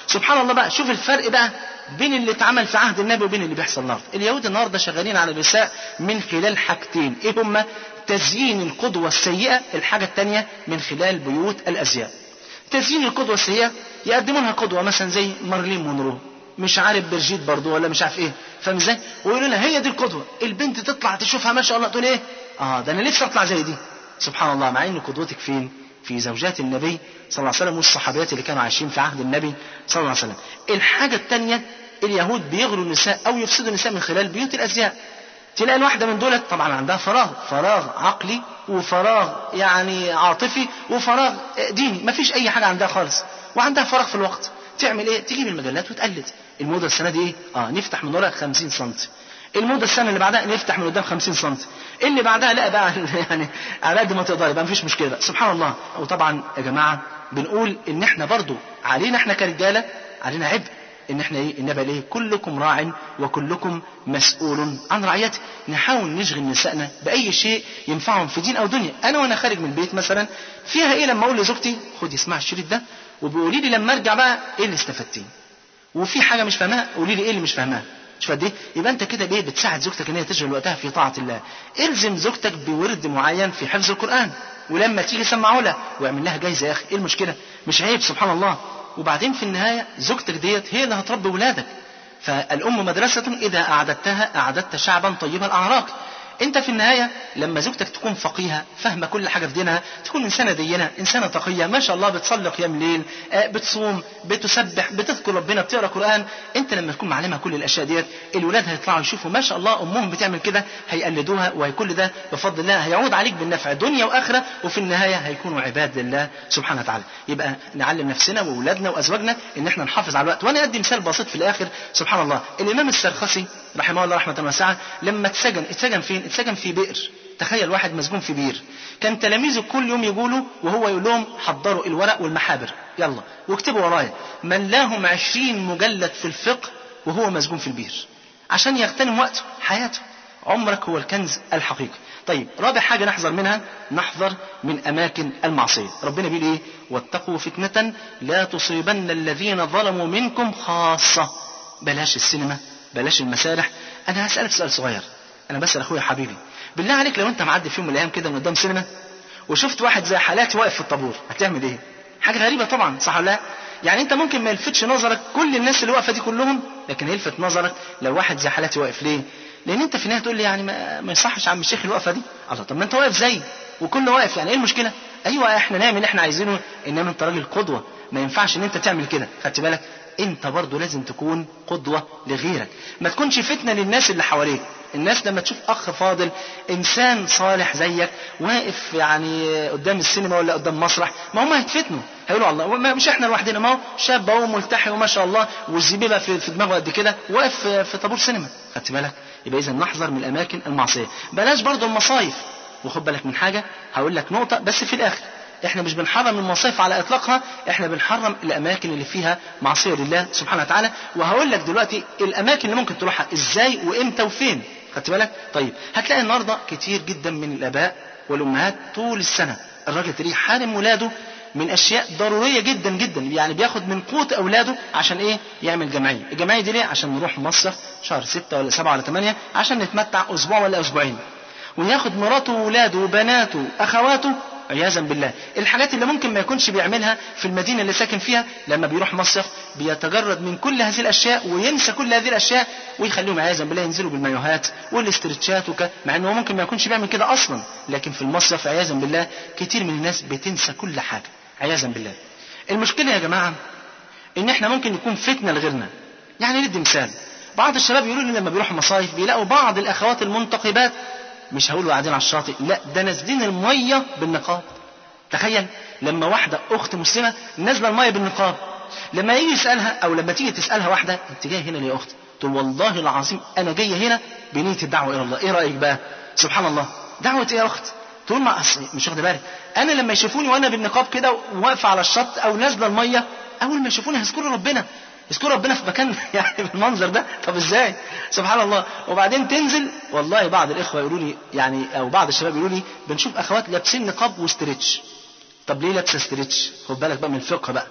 سبحان الله بقى شوف الفرق بقى بين اللي اتعمل في عهد النبي وبين اللي بيحصل النهارده اليهود النهارده شغالين على النساء من خلال حاجتين ايه هما تزيين القدوة السيئة الحاجة الثانية من خلال بيوت الأزياء تزيين القدوة السيئة يقدموا لها قدوة مثلا زي مارلين مونرو مش عارف برجيت برضو ولا مش عارف ايه فاهم ازاي ويقولوا لها هي دي القدوة البنت تطلع تشوفها ما شاء الله تقول ايه اه ده انا نفسي اطلع زي دي سبحان الله مع ان قدوتك فين في زوجات النبي صلى الله عليه وسلم والصحابيات اللي كانوا عايشين في عهد النبي صلى الله عليه وسلم الحاجة الثانية اليهود بيغروا النساء او يفسدوا النساء من خلال بيوت الازياء تلاقي الواحدة من دولت طبعا عندها فراغ فراغ عقلي وفراغ يعني عاطفي وفراغ ديني مفيش اي حاجة عندها خالص وعندها فراغ في الوقت تعمل ايه تجيب المجلات وتقلد الموضة السنة دي ايه اه نفتح من ورا 50 سم الموضة السنة اللي بعدها نفتح من قدام 50 سم اللي بعدها لا بقى يعني على قد ما تقدر يبقى مفيش مشكلة بقى. سبحان الله وطبعا يا جماعة بنقول ان احنا برضو علينا احنا كرجالة علينا عبء ان احنا ايه النبي ايه كلكم راع وكلكم مسؤول عن رعيته نحاول نشغل نسائنا باي شيء ينفعهم في دين او دنيا انا وانا خارج من البيت مثلا فيها ايه لما اقول لزوجتي خدي اسمعي الشريط ده وبيقولي لي لما ارجع بقى ايه اللي استفدتيه وفي حاجه مش فاهماها قولي لي ايه اللي مش فاهماها مش قد ايه يبقى انت كده بايه بتساعد زوجتك ان هي تشغل وقتها في طاعه الله الزم زوجتك بورد معين في حفظ القران ولما تيجي سمعه لها واعمل لها جايزه يا اخي ايه المشكله مش عيب سبحان الله وبعدين في النهايه زوجتك ديت هي اللي هتربي ولادك فالام مدرسه اذا اعددتها اعددت شعبا طيب الاعراق انت في النهاية لما زوجتك تكون فقيهة فاهمة كل حاجة في دينها تكون إنسانة دينة إنسانة تقية ما شاء الله بتصلي قيام ليل آه، بتصوم بتسبح بتذكر ربنا بتقرأ قرآن انت لما تكون معلمها كل الأشياء ديت الولاد هيطلعوا يشوفوا ما شاء الله أمهم بتعمل كده هيقلدوها وكل ده بفضل الله هيعود عليك بالنفع دنيا وآخرة وفي النهاية هيكونوا عباد لله سبحانه وتعالى يبقى نعلم نفسنا وأولادنا وأزواجنا إن احنا نحافظ على الوقت وأنا أدي مثال بسيط في الآخر سبحان الله الإمام السرخسي رحمه الله رحمة واسعة لما اتسجن اتسجن فين اتسجن في بئر تخيل واحد مسجون في بئر كان تلاميذه كل يوم يقولوا وهو يقول لهم حضروا الورق والمحابر يلا واكتبوا ورايا ملاهم عشرين مجلد في الفقه وهو مسجون في البئر عشان يغتنم وقته حياته عمرك هو الكنز الحقيقي طيب رابع حاجة نحذر منها نحذر من أماكن المعصية ربنا بيقول إيه واتقوا فتنة لا تصيبن الذين ظلموا منكم خاصة بلاش السينما بلاش المسارح انا هسالك سؤال صغير انا بسال اخويا حبيبي بالله عليك لو انت معدي في يوم من الايام كده من قدام سينما وشفت واحد زي حالاتي واقف في الطابور هتعمل ايه حاجه غريبه طبعا صح ولا لا يعني انت ممكن ما يلفتش نظرك كل الناس اللي واقفه دي كلهم لكن هيلفت نظرك لو واحد زي حالاتي واقف ليه لان انت في النهايه تقول لي يعني ما, ما يصحش عم الشيخ الوقفه دي الله طب ما انت واقف زيي وكله واقف يعني ايه المشكله ايوه احنا نعمل اللي احنا عايزينه انما انت راجل قدوه ما ينفعش ان انت تعمل كده خدت بالك انت برضه لازم تكون قدوة لغيرك ما تكونش فتنة للناس اللي حواليك الناس لما تشوف اخ فاضل انسان صالح زيك واقف يعني قدام السينما ولا قدام مسرح ما هم هيتفتنوا هيقولوا الله ما- مش احنا لوحدنا ما هو شاب اهو ملتحي وما شاء الله والزبيبه في, في دماغه قد كده واقف في, في طابور سينما خدت بالك يبقى اذا نحذر من الاماكن المعصيه بلاش برضه المصايف وخد بالك من حاجه هقول لك نقطه بس في الاخر احنا مش بنحرم المصايف على اطلاقها احنا بنحرم الاماكن اللي فيها معصيه لله سبحانه وتعالى وهقول لك دلوقتي الاماكن اللي ممكن تروحها ازاي وامتى وفين خدت بالك طيب هتلاقي النهارده كتير جدا من الاباء والامهات طول السنه الراجل تلاقيه حارم ولاده من اشياء ضروريه جدا جدا يعني بياخد من قوت اولاده عشان ايه يعمل جمعيه الجمعيه دي ليه عشان نروح مصيف شهر ستة ولا سبعة ولا ثمانية عشان نتمتع اسبوع ولا اسبوعين وياخد مراته وولاده وبناته اخواته عياذا بالله الحاجات اللي ممكن ما يكونش بيعملها في المدينة اللي ساكن فيها لما بيروح مصيف بيتجرد من كل هذه الأشياء وينسى كل هذه الأشياء ويخليهم عياذا بالله ينزلوا بالمايوهات والاسترتشات وك... مع انه هو ممكن ما يكونش بيعمل كده أصلا لكن في المصيف عياذا بالله كتير من الناس بتنسى كل حاجة عياذا بالله المشكلة يا جماعة ان احنا ممكن يكون فتنة لغيرنا يعني ندي مثال بعض الشباب يقولوا لي لما بيروحوا مصايف بيلاقوا بعض الاخوات المنتقبات مش هقول قاعدين على الشاطئ لا ده نازلين الميه بالنقاب تخيل لما واحده اخت مسلمه نازله الميه بالنقاب لما يجي يسالها او لما تيجي تسالها واحده انت جايه هنا ليه يا اخت تقول والله العظيم انا جايه هنا بنيه الدعوه الى الله ايه رايك بقى سبحان الله دعوه ايه يا اخت تقول ما اصل مش واخده بالك انا لما يشوفوني وانا بالنقاب كده واقفه على الشط او نازله الميه اول ما يشوفوني هيذكروا ربنا يذكروا ربنا في مكان يعني بالمنظر ده طب ازاي سبحان الله وبعدين تنزل والله بعض الاخوه يقولوا لي يعني او بعض الشباب يقولوا لي بنشوف اخوات لابسين نقاب وستريتش طب ليه لابسه ستريتش خد بالك بقى من الفقه بقى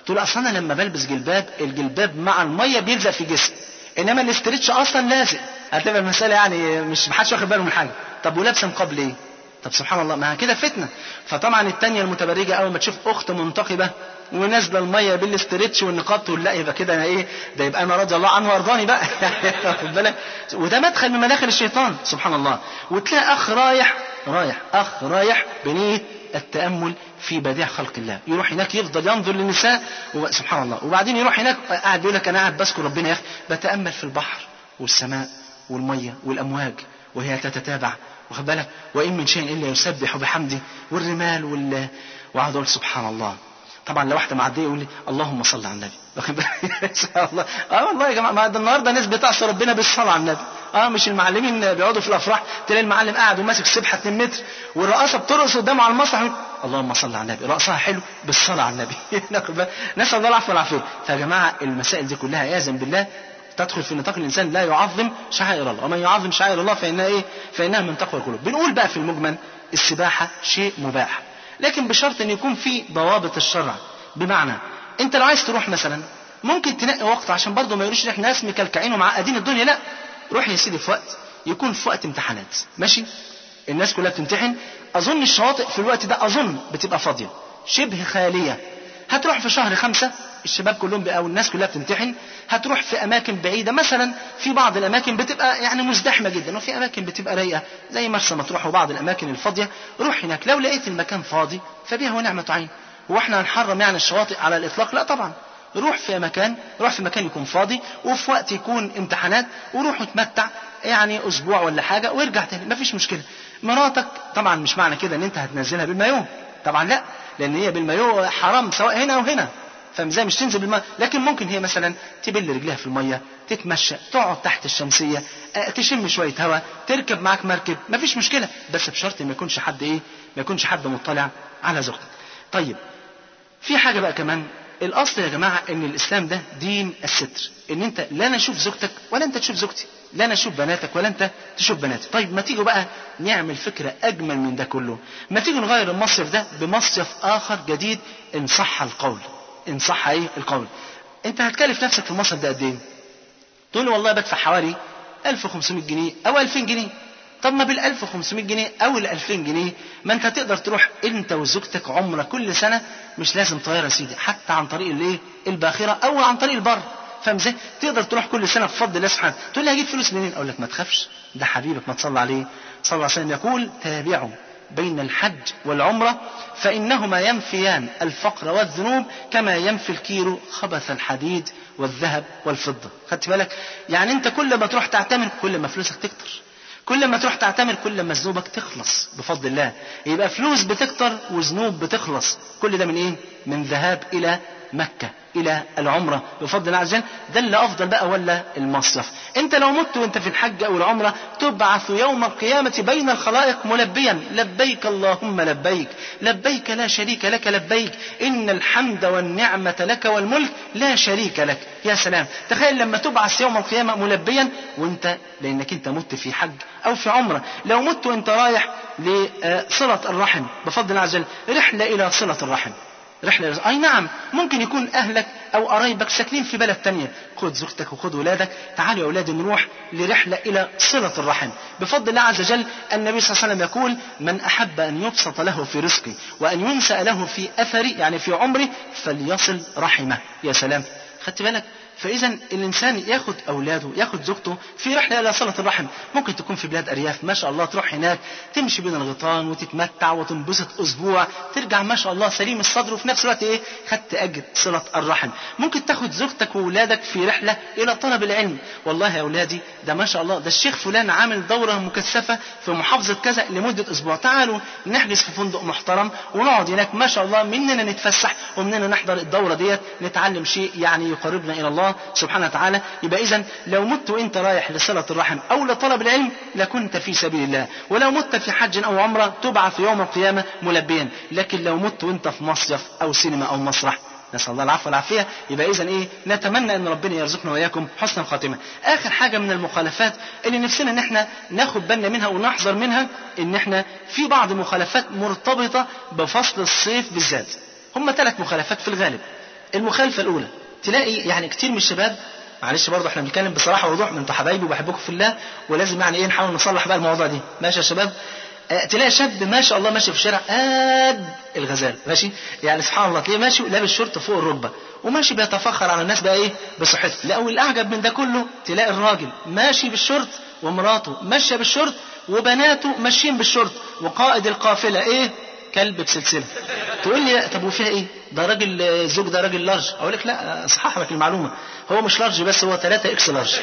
تقول اصل انا لما بلبس جلباب الجلباب مع الميه بيلزق في جسمي انما الاسترتش اصلا لازق هتبقى المساله يعني مش محدش واخد باله من حاجه طب ولابسه نقاب ليه طب سبحان الله ما كده فتنه فطبعا التانية المتبرجه اول ما تشوف اخت منتقبه ونازله الميه بالاسترتش والنقاب تقول لا يبقى كده انا ايه ده يبقى انا رضي الله عنه وارضاني بقى واخد بالك وده مدخل من مداخل الشيطان سبحان الله وتلاقي اخ رايح رايح اخ رايح بنيه التامل في بديع خلق الله يروح هناك يفضل ينظر للنساء سبحان الله وبعدين يروح هناك قاعد يقول لك انا قاعد بذكر ربنا يا اخي بتامل في البحر والسماء والميه والامواج وهي تتتابع واخد بالك وان من شيء الا يسبح بحمده والرمال وال وقعد اقول سبحان الله طبعا لو واحده معديه يقول لي اللهم صل على النبي واخد بالك سبحان الله اه والله يا جماعه ما ده النهارده ناس بتعصي ربنا بالصلاه على النبي اه مش المعلمين بيقعدوا في الافراح تلاقي المعلم قاعد وماسك سبحه 2 متر والرقاصه بترقص قدامه على المسرح يقول اللهم صل على النبي رقصها حلو بالصلاه على النبي نسال الله العفو والعافيه فيا جماعه المسائل دي كلها عياذا بالله تدخل في نطاق الانسان لا يعظم شعائر الله ومن يعظم شعائر الله فانها ايه فانها من تقوى القلوب بنقول بقى في المجمل السباحه شيء مباح لكن بشرط ان يكون في ضوابط الشرع بمعنى انت لو عايز تروح مثلا ممكن تنقي وقت عشان برضه ما يقولوش احنا ناس مكلكعين ومعقدين الدنيا لا روح يا سيدي في وقت يكون في وقت امتحانات ماشي الناس كلها بتمتحن اظن الشواطئ في الوقت ده اظن بتبقى فاضيه شبه خاليه هتروح في شهر خمسة الشباب كلهم بقى والناس كلها بتمتحن هتروح في اماكن بعيده مثلا في بعض الاماكن بتبقى يعني مزدحمه جدا وفي اماكن بتبقى رايقه زي مرسى مطروح وبعض الاماكن الفاضيه روح هناك لو لقيت المكان فاضي فبها ونعمه عين واحنا هنحرم يعني الشواطئ على الاطلاق لا طبعا روح في مكان روح في مكان يكون فاضي وفي وقت يكون امتحانات وروح اتمتع يعني اسبوع ولا حاجه وارجع تاني مفيش مشكله مراتك طبعا مش معنى كده ان انت هتنزلها بالمايو طبعا لا لان هي بالمايو حرام سواء هنا او هنا فاهم ازاي مش تنزل بالماء لكن ممكن هي مثلا تبل رجلها في الميه تتمشى تقعد تحت الشمسيه اه تشم شويه هواء تركب معاك مركب مفيش مشكله بس بشرط ما يكونش حد ايه ما يكونش حد مطلع على زوجتك طيب في حاجه بقى كمان الاصل يا جماعه ان الاسلام ده دين الستر ان انت لا انا اشوف زوجتك ولا انت تشوف زوجتي لا انا اشوف بناتك ولا انت تشوف بناتي طيب ما تيجوا بقى نعمل فكره اجمل من ده كله ما تيجوا نغير المصيف ده بمصيف اخر جديد ان صح القول ان صح ايه القول انت هتكلف نفسك في المصيف ده قد ايه تقول لي والله بدفع حوالي 1500 جنيه او 2000 جنيه طب ما بال 1500 جنيه او ال 2000 جنيه ما انت تقدر تروح انت وزوجتك عمره كل سنه مش لازم طياره يا سيدي حتى عن طريق الايه الباخره او عن طريق البر فاهم ازاي؟ تقدر تروح كل سنه بفضل الله سبحانه تقول لي هجيب فلوس منين؟ اقول لك ما تخافش ده حبيبك ما تصلى عليه صلى الله عليه وسلم يقول تابعوا بين الحج والعمرة فإنهما ينفيان الفقر والذنوب كما ينفي الكيلو خبث الحديد والذهب والفضة خدت بالك يعني انت كل ما تروح تعتمر كل ما فلوسك تكتر كل ما تروح تعتمر كل ما ذنوبك تخلص بفضل الله يبقى فلوس بتكتر وذنوب بتخلص كل ده من ايه من ذهاب الى مكة إلى العمرة بفضل الله عز وجل ده اللي أفضل بقى ولا المصيف أنت لو مت وأنت في الحج أو العمرة تبعث يوم القيامة بين الخلائق ملبيا لبيك اللهم لبيك لبيك لا شريك لك لبيك إن الحمد والنعمة لك والملك لا شريك لك يا سلام تخيل لما تبعث يوم القيامة ملبيا وأنت لأنك أنت مت في حج أو في عمرة لو مت وأنت رايح لصلة الرحم بفضل الله عز وجل رحلة إلى صلة الرحم رحلة أي نعم ممكن يكون أهلك أو قرايبك ساكنين في بلد تانية خد زوجتك وخد ولادك تعالوا يا أولادي نروح لرحلة إلى صلة الرحم بفضل الله عز وجل النبي صلى الله عليه وسلم يقول من أحب أن يبسط له في رزقه وأن ينسأ له في أثره يعني في عمره فليصل رحمه يا سلام خدت بالك فإذا الإنسان ياخد أولاده ياخد زوجته في رحلة إلى صلة الرحم ممكن تكون في بلاد أرياف ما شاء الله تروح هناك تمشي بين الغيطان وتتمتع وتنبسط أسبوع ترجع ما شاء الله سليم الصدر وفي نفس الوقت إيه خدت أجر صلة الرحم ممكن تاخد زوجتك وأولادك في رحلة إلى طلب العلم والله يا أولادي ده ما شاء الله ده الشيخ فلان عامل دورة مكثفة في محافظة كذا لمدة أسبوع تعالوا نحجز في فندق محترم ونقعد هناك ما شاء الله مننا نتفسح ومننا نحضر الدورة ديت نتعلم شيء يعني يقربنا إلى الله سبحانه وتعالى يبقى إذا لو مت وأنت رايح لصلة الرحم أو لطلب العلم لكنت في سبيل الله ولو مت في حج أو عمرة تبعث يوم القيامة ملبيا لكن لو مت وأنت في مصيف أو سينما أو مسرح نسأل الله العفو والعافية يبقى إذا إيه نتمنى أن ربنا يرزقنا وإياكم حسن الخاتمة آخر حاجة من المخالفات اللي نفسنا إن إحنا ناخد بالنا منها ونحذر منها إن إحنا في بعض المخالفات مرتبطة بفصل الصيف بالذات هم ثلاث مخالفات في الغالب المخالفه الاولى تلاقي يعني كتير من الشباب معلش برضه احنا بنتكلم بصراحه ووضوح ما انتوا حبايبي وبحبكم في الله ولازم يعني ايه نحاول نصلح بقى الموضوع دي ماشي يا شباب آه، تلاقي شاب ما شاء الله ماشي في الشارع قد الغزال ماشي يعني سبحان الله تلاقيه ماشي لابس شورت فوق الركبه وماشي بيتفخر على الناس بقى ايه بصحته لا والاعجب من ده كله تلاقي الراجل ماشي بالشورت ومراته ماشيه بالشورت وبناته ماشيين بالشورت وقائد القافله ايه كلب بسلسله تقول لي طب وفيها ايه ده راجل الزوج ده راجل لارج اقول لك لا اصحح لك المعلومه هو مش لارج بس هو 3 اكس لارج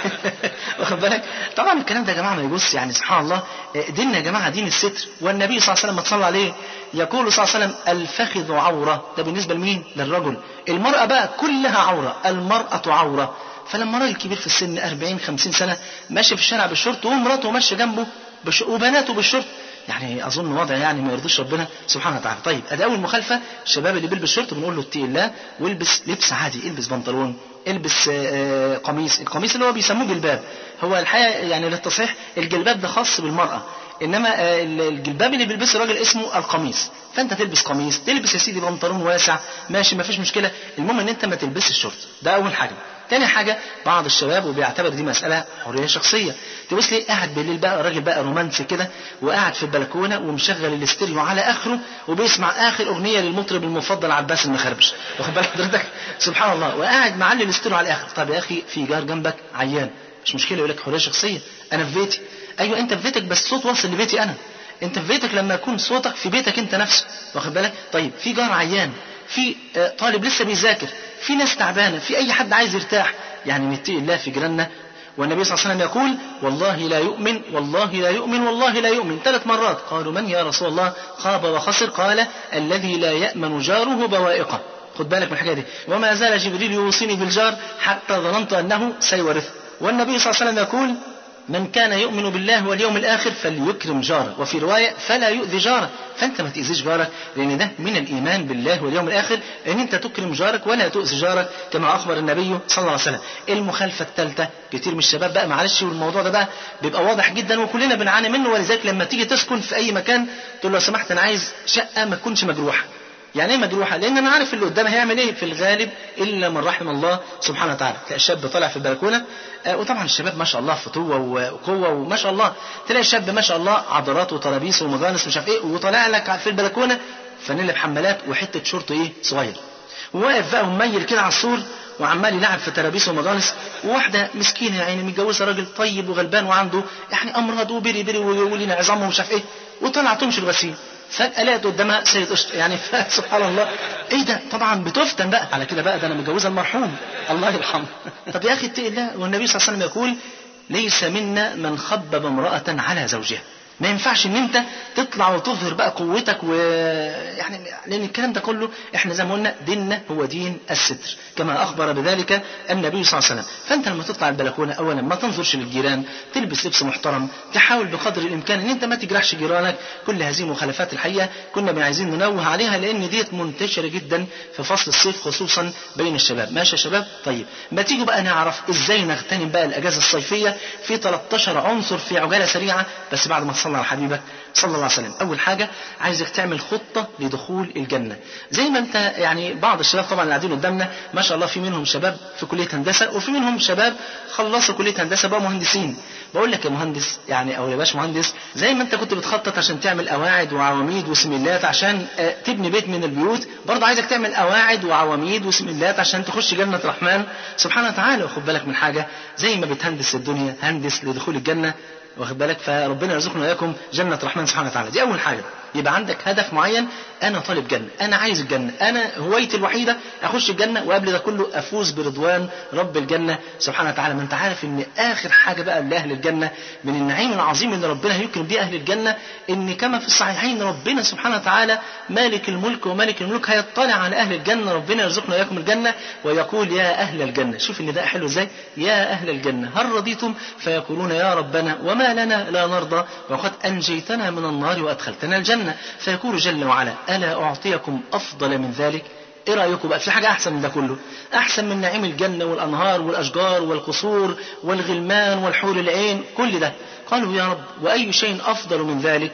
واخد بالك طبعا الكلام ده يا جماعه ما يجوز يعني سبحان الله ديننا يا جماعه دين الستر والنبي صلى الله عليه وسلم صلى عليه يقول صلى الله عليه وسلم الفخذ عوره ده بالنسبه لمين للرجل المراه بقى كلها عوره المراه عوره فلما راجل كبير في السن 40 50 سنه ماشي في الشارع بالشورت ومراته ماشيه جنبه بش... وبناته بالشورت يعني اظن وضع يعني ما يرضيش ربنا سبحانه وتعالى طيب ادي اول مخالفه الشباب اللي بيلبس شورت بنقول له اتقي الله والبس لبس عادي البس بنطلون البس آه، قميص القميص اللي هو بيسموه جلباب هو الحقيقه يعني للتصحيح الجلباب ده خاص بالمراه انما آه، الجلباب اللي بيلبسه الراجل اسمه القميص فانت تلبس قميص تلبس يا سيدي بنطلون واسع ماشي ما فيش مشكله المهم ان انت ما تلبسش الشورت ده اول حاجه تاني حاجة بعض الشباب وبيعتبر دي مسألة حرية شخصية تبص ليه قاعد بالليل بقى راجل بقى رومانسي كده وقاعد في البلكونة ومشغل الاستيريو على آخره وبيسمع آخر أغنية للمطرب المفضل عباس المخربش واخد بالك حضرتك سبحان الله وقاعد معلي الاستيريو على الآخر طب يا أخي في جار جنبك عيان مش مشكلة يقول لك حرية شخصية أنا في بيتي أيوه أنت في بيتك بس صوت واصل لبيتي أنا انت في بيتك لما يكون صوتك في بيتك انت نفسه واخد بالك طيب في جار عيان في آه، طالب لسه بيذاكر في ناس تعبانه في اي حد عايز يرتاح يعني نتقي الله في جيراننا والنبي صلى الله عليه وسلم يقول والله لا يؤمن والله لا يؤمن والله لا يؤمن ثلاث مرات قالوا من يا رسول الله خاب وخسر قال الذي لا يأمن جاره بوائقه خد بالك من الحكايه دي وما زال جبريل يوصيني بالجار حتى ظننت انه سيورث والنبي صلى الله عليه وسلم يقول من كان يؤمن بالله واليوم الآخر فليكرم جاره وفي رواية فلا يؤذي جاره فأنت ما تأذيش جارك لأن ده من الإيمان بالله واليوم الآخر أن أنت تكرم جارك ولا تؤذي جارك كما أخبر النبي صلى الله عليه وسلم المخالفة الثالثة كتير من الشباب بقى معلش والموضوع ده بقى بيبقى واضح جدا وكلنا بنعاني منه ولذلك لما تيجي تسكن في أي مكان تقول له لو سمحت أنا عايز شقة ما تكونش مجروحة يعني ايه مجروحه؟ لان انا عارف اللي قدامي هيعمل ايه في الغالب الا من رحم الله سبحانه وتعالى، تلاقي الشاب طالع في البلكونه آه، وطبعا الشباب ما شاء الله فتوه وقوه وما شاء الله تلاقي الشاب ما شاء الله عضلات وترابيس ومجانس ومش عارف ايه وطالع لك في البلكونه فانيلا بحمالات وحته شورت ايه صغير وواقف بقى ومميل كده على السور وعمال يلعب في ترابيس ومجانس وواحده مسكينه يعني متجوزه راجل طيب وغلبان وعنده يعني امراض وبري بري ولينا عظام ومش عارف ايه وطلع تمشي الغسيل فجأة لقيت قدامها سيد قشط يعني سبحان الله ايه ده طبعا بتفتن بقى على كده بقى ده انا متجوزه المرحوم الله يرحمه طب يا اخي اتقي الله والنبي صلى الله عليه وسلم يقول ليس منا من خبب امرأة على زوجها ما ينفعش ان انت تطلع وتظهر بقى قوتك ويعني لان الكلام ده كله احنا زي ما قلنا ديننا هو دين الستر كما اخبر بذلك النبي صلى الله عليه وسلم فانت لما تطلع البلكونه اولا ما تنظرش للجيران تلبس لبس محترم تحاول بقدر الامكان ان انت ما تجرحش جيرانك كل هذه مخالفات الحقيقه كنا عايزين ننوه عليها لان ديت منتشره جدا في فصل الصيف خصوصا بين الشباب ماشي يا شباب طيب ما تيجوا بقى نعرف ازاي نغتنم بقى الاجازه الصيفيه في 13 عنصر في عجاله سريعه بس بعد ما تصلي على حبيبك صلى الله عليه وسلم اول حاجه عايزك تعمل خطه لدخول الجنه زي ما انت يعني بعض الشباب طبعا اللي قاعدين قدامنا ما شاء الله في منهم شباب في كليه هندسه وفي منهم شباب خلصوا كليه هندسه بقى مهندسين بقول لك يا مهندس يعني او يا باش مهندس زي ما انت كنت بتخطط عشان تعمل قواعد وعواميد وسميلات عشان آه، تبني بيت من البيوت برضه عايزك تعمل قواعد وعواميد وسميلات عشان تخش جنه الرحمن سبحانه وتعالى وخد بالك من حاجه زي ما بتهندس الدنيا هندس لدخول الجنه واخد بالك فربنا يرزقنا واياكم جنه الرحمن سبحانه وتعالى دي اول حاجه يبقى عندك هدف معين انا طالب جنه انا عايز الجنه انا هوايتي الوحيده اخش الجنه وقبل ده كله افوز برضوان رب الجنه سبحانه وتعالى ما انت عارف ان اخر حاجه بقى لاهل الجنه من النعيم العظيم اللي ربنا هيكرم بيه اهل الجنه ان كما في الصحيحين ربنا سبحانه وتعالى مالك الملك وملك الملوك هيطلع على اهل الجنه ربنا يرزقنا واياكم الجنه ويقول يا اهل الجنه شوف ان ده حلو ازاي يا اهل الجنه هل رضيتم فيقولون يا ربنا وما لنا لا نرضى وقد انجيتنا من النار وادخلتنا الجنه فيقول جل وعلا الا اعطيكم افضل من ذلك ايه رايكم بقى في حاجه احسن من ده كله احسن من نعيم الجنه والانهار والاشجار والقصور والغلمان والحور العين كل ده قالوا يا رب واي شيء افضل من ذلك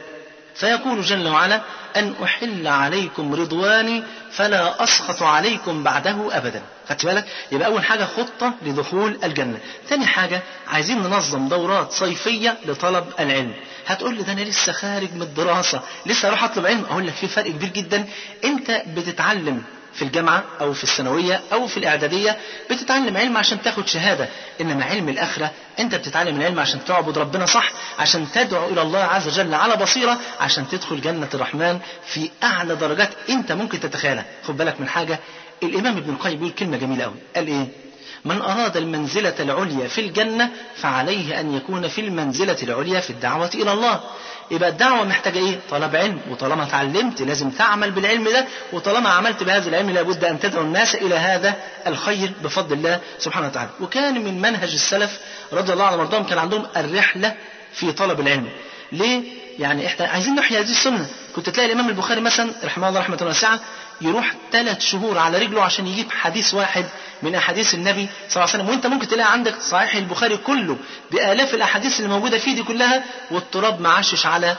فيقول جل وعلا أن أحل عليكم رضواني فلا أسخط عليكم بعده أبدا خدت بالك يبقى أول حاجة خطة لدخول الجنة ثاني حاجة عايزين ننظم دورات صيفية لطلب العلم هتقول لي ده أنا لسه خارج من الدراسة لسه أروح أطلب علم أقول لك في فرق كبير جدا أنت بتتعلم في الجامعة أو في الثانوية أو في الإعدادية بتتعلم علم عشان تاخد شهادة إنما علم الآخرة أنت بتتعلم العلم عشان تعبد ربنا صح عشان تدعو إلى الله عز وجل على بصيرة عشان تدخل جنة الرحمن في أعلى درجات أنت ممكن تتخيلها خد بالك من حاجة الإمام ابن القيم بيقول كلمة جميلة أوي قال إيه من أراد المنزلة العليا في الجنة فعليه أن يكون في المنزلة العليا في الدعوة إلى الله يبقى الدعوة محتاجة إيه؟ طلب علم وطالما اتعلمت لازم تعمل بالعلم ده وطالما عملت بهذا العلم لابد أن تدعو الناس إلى هذا الخير بفضل الله سبحانه وتعالى وكان من منهج السلف رضي الله عنهم وارضاهم كان عندهم الرحلة في طلب العلم ليه؟ يعني احنا عايزين نحيي هذه السنة كنت تلاقي الإمام البخاري مثلا رحمه الله رحمة واسعة يروح ثلاث شهور على رجله عشان يجيب حديث واحد من أحاديث النبي صلى الله عليه وسلم وانت ممكن تلاقي عندك صحيح البخاري كله بآلاف الأحاديث اللي موجودة فيه دي كلها والتراب معشش على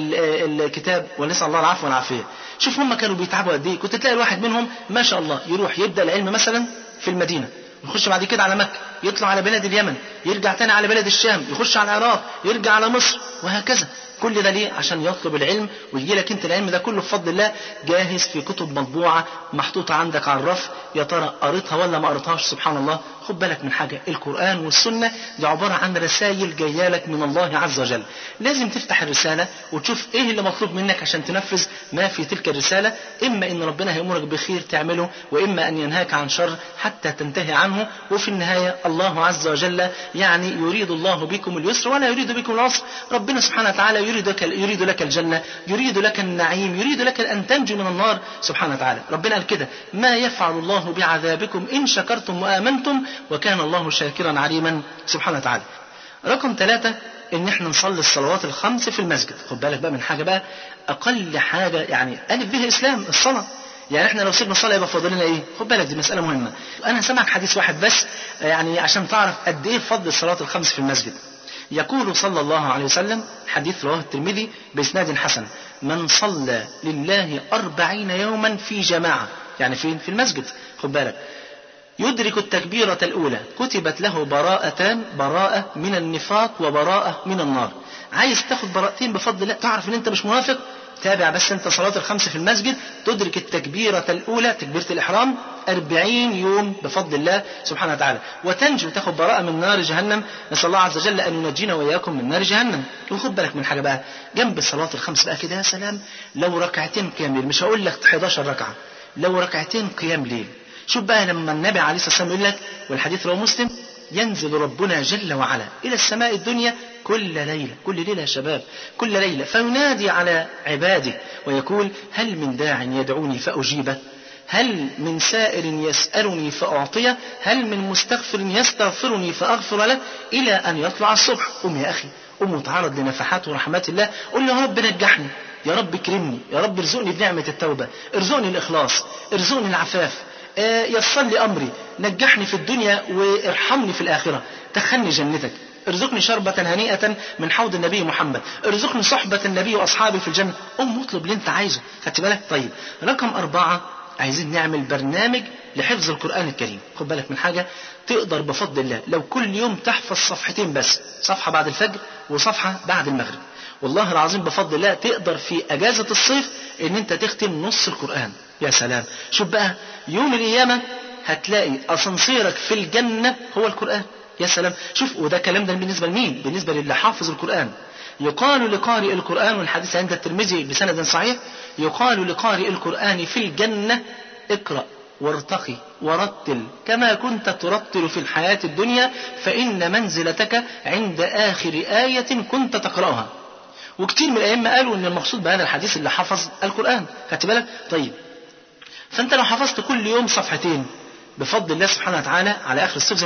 الكتاب ونسأل الله العفو والعافية شوف هم كانوا بيتعبوا قد ايه كنت تلاقي الواحد منهم ما شاء الله يروح يبدأ العلم مثلا في المدينة يخش بعد كده على مكة يطلع على بلاد اليمن يرجع تاني على بلاد الشام يخش على العراق يرجع على مصر وهكذا كل ده ليه عشان يطلب العلم ويجي لك انت العلم ده كله بفضل الله جاهز في كتب مطبوعة محطوطة عندك على الرف يا ترى قريتها ولا ما قريتهاش سبحان الله خد بالك من حاجة القرآن والسنة دي عبارة عن رسائل جاية لك من الله عز وجل لازم تفتح الرسالة وتشوف ايه اللي مطلوب منك عشان تنفذ ما في تلك الرسالة اما ان ربنا هيأمرك بخير تعمله واما ان ينهاك عن شر حتى تنتهي عنه وفي النهاية الله عز وجل يعني يريد الله بكم اليسر ولا يريد بكم العسر ربنا سبحانه وتعالى يريد لك يريد لك الجنة يريد لك النعيم يريد لك أن تنجو من النار سبحانه وتعالى ربنا قال كده ما يفعل الله بعذابكم إن شكرتم وآمنتم وكان الله شاكرا عليما سبحانه وتعالى رقم ثلاثة ان احنا نصلي الصلوات الخمس في المسجد خد بالك بقى من حاجة بقى اقل حاجة يعني الف بها اسلام الصلاة يعني احنا لو سيبنا الصلاه يبقى فاضل لنا ايه؟ خد بالك دي مساله مهمه. انا سامعك حديث واحد بس يعني عشان تعرف قد ايه فضل الصلاه الخمس في المسجد. يقول صلى الله عليه وسلم حديث رواه الترمذي بإسناد حسن من صلى لله أربعين يوما في جماعة يعني فين في المسجد خد بالك يدرك التكبيرة الأولى كتبت له براءتان براءة من النفاق وبراءة من النار عايز تاخد براءتين بفضل الله تعرف ان انت مش منافق تابع بس انت صلاة الخمس في المسجد تدرك التكبيرة الأولى تكبيرة الإحرام أربعين يوم بفضل الله سبحانه وتعالى وتنجو تاخد براءة من نار جهنم نسأل الله عز وجل أن ينجينا وإياكم من نار جهنم وخد بالك من حاجة بقى جنب الصلاة الخمس بقى كده يا سلام لو ركعتين قيام ليل مش هقول لك 11 ركعة لو ركعتين قيام ليل شوف بقى لما النبي عليه الصلاة والسلام يقول لك والحديث رواه مسلم ينزل ربنا جل وعلا إلى السماء الدنيا كل ليلة كل ليلة يا شباب كل ليلة فينادي على عباده ويقول هل من داع يدعوني فأجيبه هل من سائر يسألني فأعطيه هل من مستغفر يستغفرني فأغفر له إلى أن يطلع الصبح قم يا أخي قم وتعرض لنفحات ورحمات الله قل له يا رب نجحني يا رب اكرمني يا رب ارزقني بنعمة التوبة ارزقني الإخلاص ارزقني العفاف يسر لي أمري نجحني في الدنيا وارحمني في الآخرة دخلني جنتك ارزقني شربة هنيئة من حوض النبي محمد ارزقني صحبة النبي وأصحابي في الجنة قم اطلب اللي انت عايزه خدت بالك طيب رقم أربعة عايزين نعمل برنامج لحفظ القرآن الكريم خد بالك من حاجة تقدر بفضل الله لو كل يوم تحفظ صفحتين بس صفحة بعد الفجر وصفحة بعد المغرب والله العظيم بفضل الله تقدر في أجازة الصيف ان انت تختم نص القرآن يا سلام شوف بقى يوم القيامة هتلاقي أسانسيرك في الجنة هو القرآن يا سلام شوف وده كلام ده بالنسبة لمين بالنسبة للي حافظ القرآن يقال لقارئ القرآن والحديث عند الترمذي بسند صحيح يقال لقارئ القرآن في الجنة اقرأ وارتقي ورتل كما كنت ترتل في الحياة الدنيا فإن منزلتك عند آخر آية كنت تقرأها وكتير من الأئمة قالوا إن المقصود بهذا الحديث اللي حفظ القرآن خدت بالك طيب فأنت لو حفظت كل يوم صفحتين بفضل الله سبحانه وتعالى على آخر الصيف زي ما قلت لك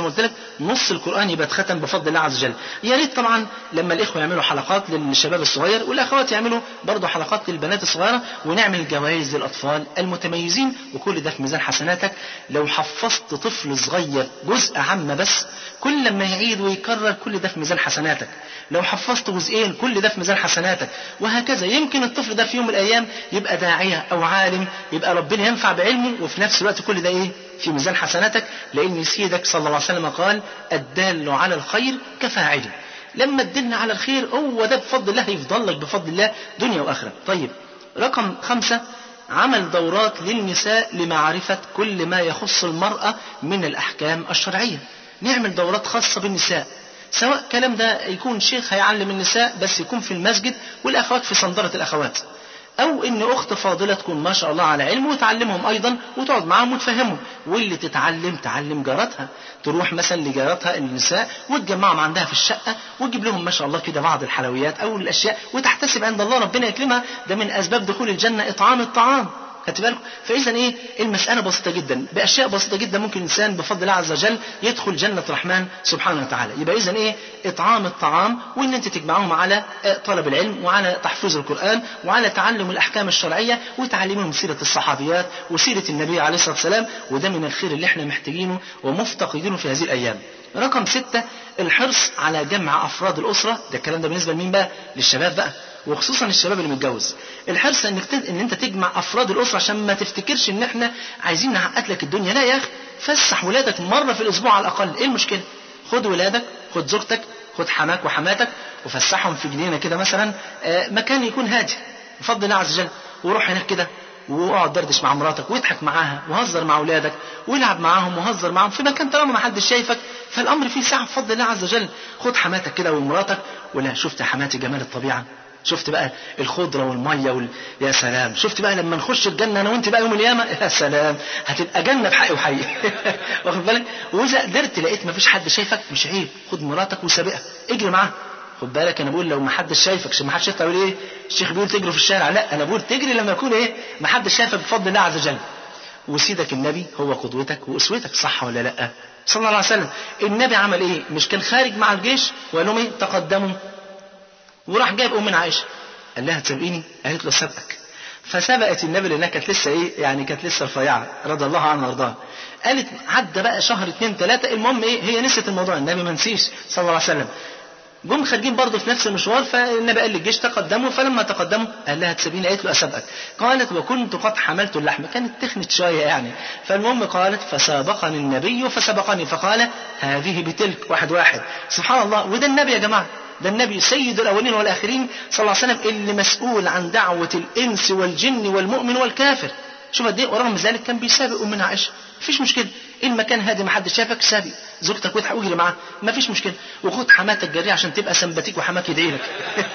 نص القرآن يبقى اتختم بفضل الله عز وجل يا ريت طبعا لما الإخوة يعملوا حلقات للشباب الصغير والأخوات يعملوا برضه حلقات للبنات الصغيرة ونعمل جوائز للأطفال المتميزين وكل ده في ميزان حسناتك لو حفظت طفل صغير جزء عامة بس كل لما يعيد ويكرر كل ده في ميزان حسناتك لو حفظت جزئين كل ده في ميزان حسناتك وهكذا يمكن الطفل ده في يوم من الأيام يبقى داعية أو عالم يبقى ربنا ينفع بعلمه وفي نفس الوقت كل ده إيه في ميزان حسناتك لأن سيدك صلى الله عليه وسلم قال الدال على الخير كفاعله لما تدلنا على الخير هو ده بفضل الله يفضل لك بفضل الله دنيا وآخرة طيب رقم خمسة عمل دورات للنساء لمعرفة كل ما يخص المرأة من الأحكام الشرعية نعمل دورات خاصة بالنساء سواء كلام ده يكون شيخ هيعلم النساء بس يكون في المسجد والأخوات في صندرة الأخوات أو إن أخت فاضلة تكون ما شاء الله على علم وتعلمهم أيضا وتقعد معاهم وتفهمهم واللي تتعلم تعلم جارتها تروح مثلا لجارتها النساء وتجمعهم عندها في الشقة وتجيب لهم ما شاء الله كده بعض الحلويات أو الأشياء وتحتسب عند الله ربنا يكرمها ده من أسباب دخول الجنة إطعام الطعام خدت بالكم فاذا ايه المساله بسيطه جدا باشياء بسيطه جدا ممكن الانسان بفضل الله عز وجل يدخل جنه الرحمن سبحانه وتعالى يبقى اذا ايه اطعام الطعام وان انت تجمعهم على طلب العلم وعلى تحفيظ القران وعلى تعلم الاحكام الشرعيه وتعليمهم سيره الصحابيات وسيره النبي عليه الصلاه والسلام وده من الخير اللي احنا محتاجينه ومفتقدينه في هذه الايام رقم ستة الحرص على جمع أفراد الأسرة ده الكلام ده بالنسبة لمين بقى للشباب بقى وخصوصا الشباب اللي متجوز الحرص انك تد... ان انت تجمع افراد الاسره عشان ما تفتكرش ان احنا عايزين نعقد لك الدنيا لا يا اخي فسح ولادك مره في الاسبوع على الاقل ايه المشكله خد ولادك خد زوجتك خد حماك وحماتك وفسحهم في جنينه كده مثلا آه مكان يكون هادي بفضل الله عز وجل وروح هناك كده واقعد دردش مع مراتك واضحك معاها وهزر مع اولادك والعب معاهم وهزر معاهم في مكان طالما ما حدش شايفك فالامر فيه سعه بفضل الله عز وجل خد حماتك كده ومراتك ولا شفت يا حماتي جمال الطبيعه شفت بقى الخضرة والمية وال... يا سلام شفت بقى لما نخش الجنة أنا وأنت بقى يوم القيامة يا سلام هتبقى جنة بحق وحي واخد بالك وإذا قدرت لقيت مفيش حد شايفك مش عيب خد مراتك وسابقها اجري معاها خد بالك انا بقول لو ما حدش شايفك عشان ما حدش شايفك تقول ايه الشيخ بيقول تجري في الشارع لا انا بقول تجري لما يكون ايه ما حدش شايفك بفضل الله عز وجل وسيدك النبي هو قدوتك واسوتك صح ولا لا صلى الله عليه وسلم النبي عمل ايه مش كان خارج مع الجيش وقال لهم ايه تقدموا وراح جايب ام عائشه قال لها تسابقيني قالت له سبقك فسبقت النبي لانها كانت لسه ايه يعني كانت لسه رفيعه رضي الله عنها وارضاها قالت عدى بقى شهر اتنين تلاته المهم ايه هي نسيت الموضوع النبي ما نسيش صلى الله عليه وسلم جم خارجين برضه في نفس المشوار فالنبي قال للجيش تقدموا فلما تقدموا قال لها تسابيني قالت له اسبقك قالت وكنت قد حملت اللحم كانت تخنت شويه يعني فالمهم قالت فسابقني النبي فسبقني فقال هذه بتلك واحد واحد سبحان الله وده النبي يا جماعه ده النبي سيد الاولين والاخرين صلى الله عليه وسلم اللي مسؤول عن دعوه الانس والجن والمؤمن والكافر شوف قد ايه ورغم ذلك كان بيسابق امنا عائشه مفيش مشكله المكان هادي ما حدش شافك سابق زوجتك واضحك واجري معاها مفيش مشكله وخد حماتك جريه عشان تبقى سمباتيك وحماك يدعي لك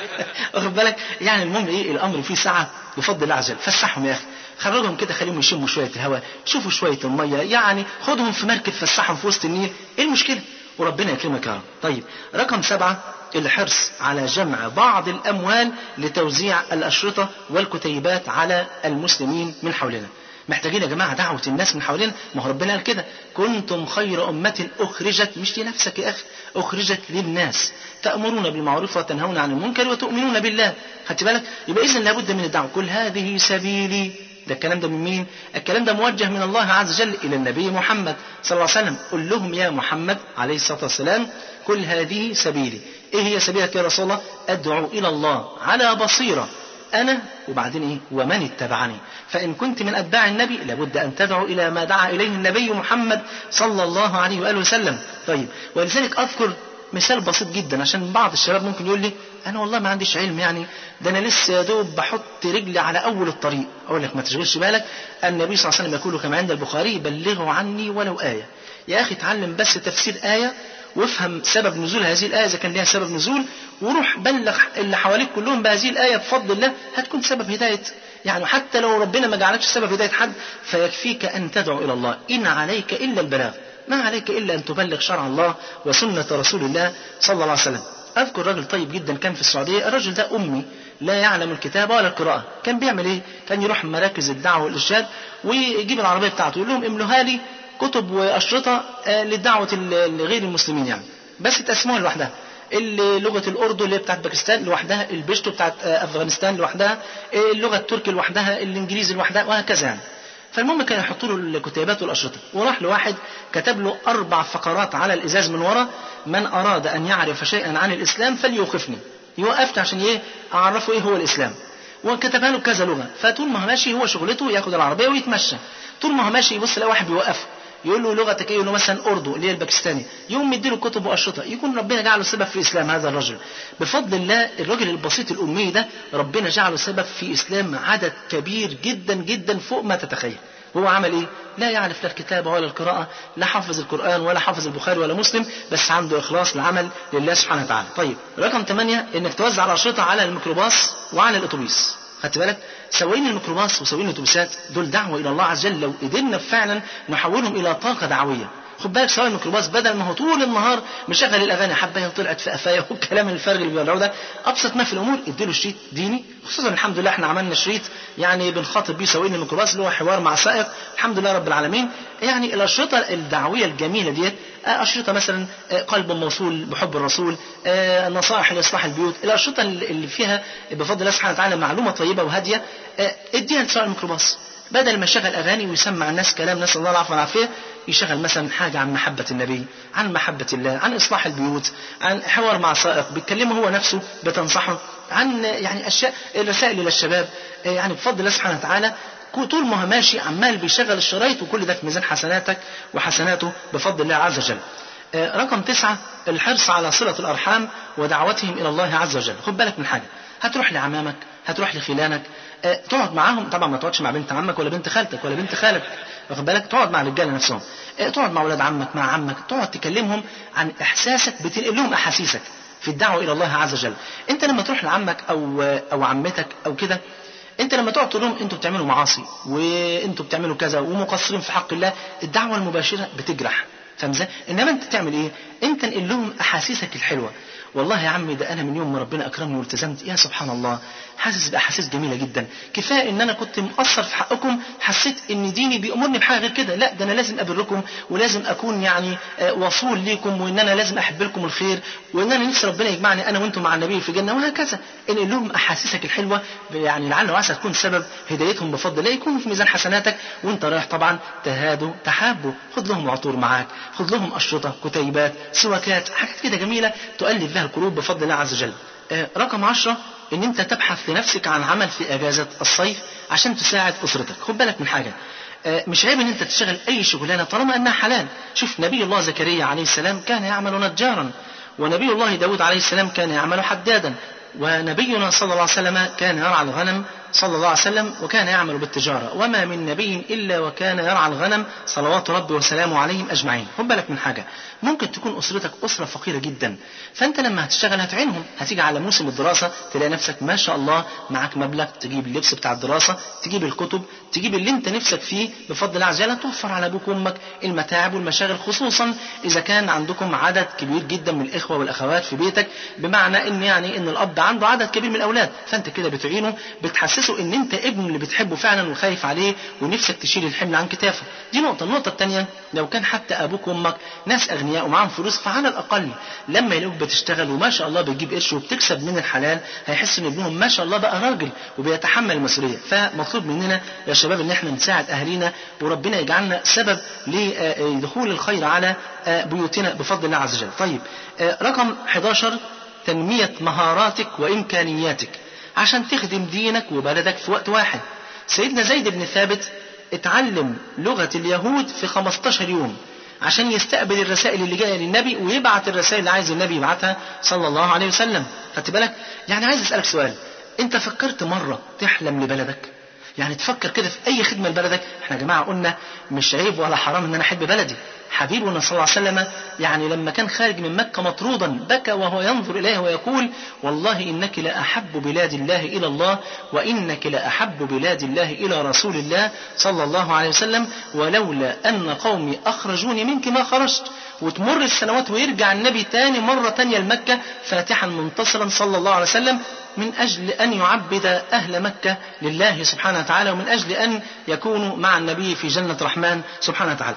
واخد بالك يعني المهم ايه الامر فيه سعه بفضل الله عز وجل فسحهم يا اخي خرجهم كده خليهم يشموا شويه الهواء شوفوا شويه الميه يعني خدهم في مركب فسحهم في وسط النيل ايه المشكله وربنا يكرمك يا رب طيب رقم سبعة الحرص على جمع بعض الأموال لتوزيع الأشرطة والكتيبات على المسلمين من حولنا محتاجين يا جماعة دعوة الناس من حوالينا ما هو ربنا قال كده كنتم خير أمة أخرجت مش لنفسك يا أخي أخرجت للناس تأمرون بالمعروف وتنهون عن المنكر وتؤمنون بالله خدت بالك يبقى إذن لابد من الدعوة كل هذه سبيلي ده الكلام ده من مين؟ الكلام ده موجه من الله عز وجل إلى النبي محمد صلى الله عليه وسلم قل لهم يا محمد عليه الصلاة والسلام كل هذه سبيلي إيه هي سبيلك يا رسول الله أدعو إلى الله على بصيرة أنا وبعدين إيه ومن اتبعني فإن كنت من أتباع النبي لابد أن تدعو إلى ما دعا إليه النبي محمد صلى الله عليه وآله وسلم طيب ولذلك أذكر مثال بسيط جدا عشان بعض الشباب ممكن يقول لي انا والله ما عنديش علم يعني ده انا لسه يا دوب بحط رجلي على اول الطريق اقول لك ما تشغلش بالك النبي صلى الله عليه وسلم يقول كما عند البخاري بلغوا عني ولو ايه يا اخي اتعلم بس تفسير ايه وافهم سبب نزول هذه الآية إذا كان لها سبب نزول وروح بلغ اللي حواليك كلهم بهذه الآية بفضل الله هتكون سبب هداية يعني حتى لو ربنا ما جعلكش سبب هداية حد فيكفيك أن تدعو إلى الله إن عليك إلا البلاغ ما عليك إلا أن تبلغ شرع الله وسنة رسول الله صلى الله عليه وسلم أذكر رجل طيب جدا كان في السعودية الرجل ده أمي لا يعلم الكتابة ولا القراءة كان بيعمل إيه كان يروح مراكز الدعوة والإرشاد ويجيب العربية بتاعته يقول لهم املوها لي كتب واشرطه آه، لدعوه ال- لغير المسلمين يعني بس تقسموها لوحدها اللي لغه الاردو اللي هي بتاعت باكستان لوحدها البشتو بتاعت آه، افغانستان لوحدها آه، اللغه التركي لوحدها الانجليزي لوحدها وهكذا يعني فالمهم كانوا يحطوا له الكتيبات والاشرطه وراح لواحد كتب له اربع فقرات على الازاز من ورا من اراد ان يعرف شيئا عن الاسلام فليوقفني يوقفني عشان ايه اعرفه ايه هو الاسلام وكتبها له بكذا لغه فطول ما هو ماشي هو شغلته ياخد العربيه ويتمشى طول ما هو ماشي يبص يلاقي واحد بيوقفه يقول له لغتك ايه يقول له مثلا اردو اللي هي الباكستاني يقوم مديله كتب واشرطه يكون ربنا جعله سبب في اسلام هذا الرجل بفضل الله الراجل البسيط الامي ده ربنا جعله سبب في اسلام عدد كبير جدا جدا فوق ما تتخيل هو عمل ايه لا يعرف لا الكتابة ولا القراءة لا حافظ القرآن ولا حافظ البخاري ولا مسلم بس عنده إخلاص العمل لله سبحانه وتعالى طيب رقم ثمانية إنك توزع الأشرطة على الميكروباص وعلى الأتوبيس خدت بالك سواقين الميكروباص وسواقين الأتوبيسات دول دعوة إلى الله عز وجل لو قدرنا فعلا نحولهم إلى طاقة دعوية خد بالك سواق الميكروباص بدل ما هو طول النهار مشغل الاغاني حبايه طلعت في قفايا والكلام الفارغ اللي بيقولوه ده ابسط ما في الامور اديله شريط ديني خصوصا الحمد لله احنا عملنا شريط يعني بنخاطب بيه سواقين الميكروباص اللي هو حوار مع سائق الحمد لله رب العالمين يعني الاشرطه الدعويه الجميله ديت آه، أشرطة مثلا آه، قلب موصول بحب الرسول آه، نصائح لإصلاح البيوت الأشرطة اللي فيها بفضل الله سبحانه وتعالى معلومة طيبة وهادية آه، اديها لسواق الميكروباص بدل ما يشغل اغاني ويسمع الناس كلام نسال الله العفو والعافيه يشغل مثلا حاجه عن محبه النبي عن محبه الله عن اصلاح البيوت عن حوار مع سائق بيتكلمه هو نفسه بتنصحه عن يعني اشياء الرسائل الى الشباب يعني بفضل الله سبحانه وتعالى طول ما هو ماشي عمال بيشغل الشرايط وكل ده في ميزان حسناتك وحسناته بفضل الله عز وجل آه، رقم تسعة الحرص على صلة الأرحام ودعوتهم إلى الله عز وجل خد بالك من حاجة هتروح لعمامك هتروح لخلانك آه، تقعد معاهم طبعا ما تقعدش مع بنت عمك ولا بنت خالتك ولا بنت خالك واخد بالك تقعد مع الرجاله نفسهم آه، تقعد مع ولاد عمك مع عمك تقعد تكلمهم عن احساسك بتنقل لهم احاسيسك في الدعوه الى الله عز وجل انت لما تروح لعمك او او عمتك او كده انت لما تقعد تقول لهم انتوا بتعملوا معاصي وانتوا بتعملوا كذا ومقصرين في حق الله الدعوه المباشره بتجرح فاهم ازاي؟ انما انت تعمل ايه؟ انت انقل لهم احاسيسك الحلوه والله يا عمي ده انا من يوم ما ربنا اكرمني والتزمت يا سبحان الله حاسس باحاسيس جميله جدا كفايه ان انا كنت مقصر في حقكم حسيت ان ديني بيامرني بحاجه غير كده لا ده انا لازم ابركم ولازم اكون يعني آه، وصول ليكم وان انا لازم احب لكم الخير وان انا نفسي ربنا يجمعني انا وانتم مع النبي في الجنه وهكذا انقل لهم احاسيسك الحلوه يعني لعل وعسى تكون سبب هدايتهم بفضل الله يكونوا في ميزان حسناتك وانت رايح طبعا تهادوا تحابوا خد لهم عطور معاك خد لهم اشرطه كتيبات سواكات حاجات كده جميله تؤلف بها القلوب بفضل الله عز وجل آه، رقم عشرة ان انت تبحث لنفسك عن عمل في اجازة الصيف عشان تساعد اسرتك خد بالك من حاجة آه، مش عيب ان انت تشتغل اي شغلانة طالما انها حلال شوف نبي الله زكريا عليه السلام كان يعمل نجارا ونبي الله داود عليه السلام كان يعمل حدادا ونبينا صلى الله عليه وسلم كان يرعى الغنم صلى الله عليه وسلم وكان يعمل بالتجارة وما من نبي إلا وكان يرعى الغنم صلوات ربي وسلامه عليهم أجمعين خد بالك من حاجة ممكن تكون أسرتك أسرة فقيرة جدا فأنت لما هتشتغل هتعينهم هتيجي على موسم الدراسة تلاقي نفسك ما شاء الله معاك مبلغ تجيب اللبس بتاع الدراسة تجيب الكتب تجيب اللي انت نفسك فيه بفضل الله عز وجل توفر على ابوك وامك المتاعب والمشاغل خصوصا اذا كان عندكم عدد كبير جدا من الاخوه والاخوات في بيتك بمعنى ان يعني ان الاب عنده عدد كبير من الاولاد فانت كده بتعينه بتحسسه ان انت ابنه اللي بتحبه فعلا وخايف عليه ونفسك تشيل الحمل عن كتافه دي نقطه النقطه الثانيه لو كان حتى ابوك وامك ناس اغنياء ومعاهم فلوس فعلى الاقل لما يلاقوك بتشتغل وما شاء الله بتجيب قرش وبتكسب من الحلال هيحس ان ابنهم ما شاء الله بقى راجل وبيتحمل المسؤوليه فمطلوب مننا يا شباب ان احنا نساعد اهالينا وربنا يجعلنا سبب لدخول الخير على آه، بيوتنا بفضل الله عز وجل طيب آه، رقم 11 تنميه مهاراتك وامكانياتك عشان تخدم دينك وبلدك في وقت واحد سيدنا زيد بن ثابت اتعلم لغه اليهود في 15 يوم عشان يستقبل الرسائل اللي جايه للنبي ويبعت الرسائل اللي عايز النبي يبعتها صلى الله عليه وسلم خدت بالك يعني عايز اسالك سؤال انت فكرت مره تحلم لبلدك يعني تفكر كده في اي خدمه لبلدك احنا يا جماعه قلنا مش عيب ولا حرام ان انا احب بلدي حبيبنا صلى الله عليه وسلم يعني لما كان خارج من مكه مطرودا بكى وهو ينظر اليه ويقول والله انك لاحب بلاد الله الى الله وانك لاحب بلاد الله الى رسول الله صلى الله عليه وسلم ولولا ان قومي اخرجوني منك ما خرجت وتمر السنوات ويرجع النبي تاني مرة تانية لمكة فاتحا منتصرا صلى الله عليه وسلم من أجل أن يعبد أهل مكة لله سبحانه وتعالى ومن أجل أن يكونوا مع النبي في جنة الرحمن سبحانه وتعالى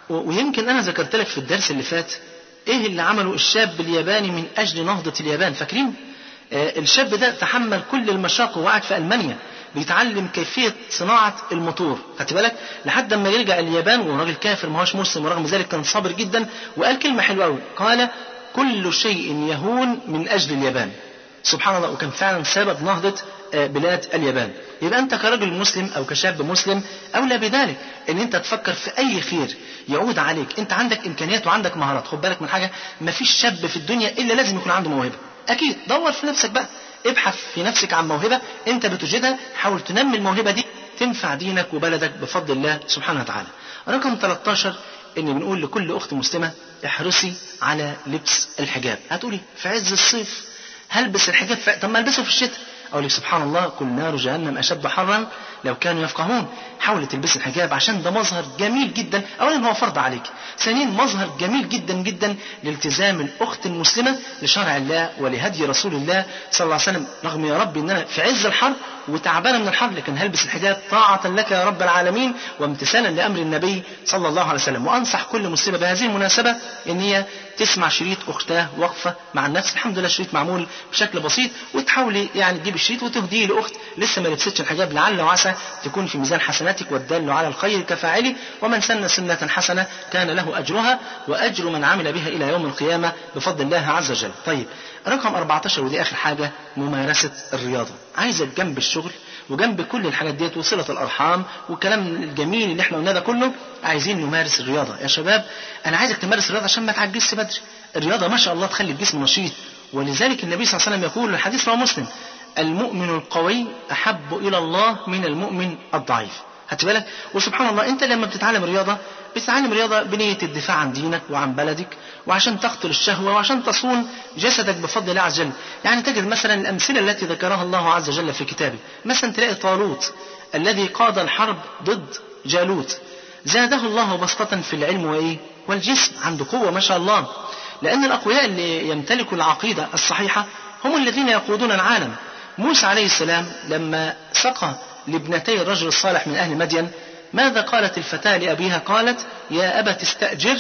و- ويمكن انا ذكرت لك في الدرس اللي فات ايه اللي عمله الشاب الياباني من اجل نهضة اليابان فاكرين آه، الشاب ده تحمل كل المشاق وقعد في المانيا بيتعلم كيفية صناعة الموتور خدت بالك لحد ما يرجع اليابان وراجل كافر ما هوش مسلم ورغم ذلك كان صابر جدا وقال كلمة حلوة قوي قال كل شيء يهون من أجل اليابان سبحان الله وكان فعلا سبب نهضة آه، بلاد اليابان يبقى أنت كرجل مسلم أو كشاب مسلم أولى بذلك أن أنت تفكر في أي خير يعود عليك أنت عندك إمكانيات وعندك مهارات خد بالك من حاجة مفيش شاب في الدنيا إلا لازم يكون عنده موهبة أكيد دور في نفسك بقى ابحث في نفسك عن موهبة أنت بتوجدها حاول تنمي الموهبة دي تنفع دينك وبلدك بفضل الله سبحانه وتعالى رقم 13 ان بنقول لكل اخت مسلمه احرصي على لبس الحجاب هتقولي في عز الصيف هلبس الحجاب في... طب ما البسه في الشتاء اقول لك سبحان الله كل نار جهنم اشد حرا لو كانوا يفقهون حاولي تلبسي الحجاب عشان ده مظهر جميل جدا اولا هو فرض عليك ثانيا مظهر جميل جدا جدا لالتزام الاخت المسلمه لشرع الله ولهدي رسول الله صلى الله عليه وسلم رغم يا رب ان انا في عز الحر وتعبانه من الحر لكن هلبس الحجاب طاعه لك يا رب العالمين وامتثالا لامر النبي صلى الله عليه وسلم وانصح كل مسلمه بهذه المناسبه ان هي تسمع شريط اختها وقفه مع النفس الحمد لله شريط معمول بشكل بسيط وتحاولي يعني تجيب الشريط وتهديه لاخت لسه ما لبستش الحجاب لعل وعسى تكون في ميزان حسناتك والدال على الخير كفاعله ومن سن سنه حسنه كان له اجرها واجر من عمل بها الى يوم القيامه بفضل الله عز وجل. طيب رقم 14 ودي اخر حاجه ممارسه الرياضه. عايزك جنب الشغل وجنب كل الحاجات ديت وصله الارحام والكلام الجميل اللي احنا قلناه ده كله عايزين نمارس الرياضه يا شباب انا عايزك تمارس الرياضه عشان ما تعجزش بدري. الرياضه ما شاء الله تخلي الجسم نشيط ولذلك النبي صلى الله عليه وسلم يقول الحديث رواه مسلم المؤمن القوي احب الى الله من المؤمن الضعيف. خدت بالك وسبحان الله انت لما بتتعلم رياضه بتتعلم رياضه بنيه الدفاع عن دينك وعن بلدك وعشان تقتل الشهوه وعشان تصون جسدك بفضل الله عز وجل يعني تجد مثلا الامثله التي ذكرها الله عز وجل في كتابه مثلا تلاقي طالوت الذي قاد الحرب ضد جالوت زاده الله بسطة في العلم وايه والجسم عنده قوه ما شاء الله لان الاقوياء اللي يمتلكوا العقيده الصحيحه هم الذين يقودون العالم موسى عليه السلام لما سقى لابنتي الرجل الصالح من أهل مدين ماذا قالت الفتاة لأبيها قالت يا أبت استأجر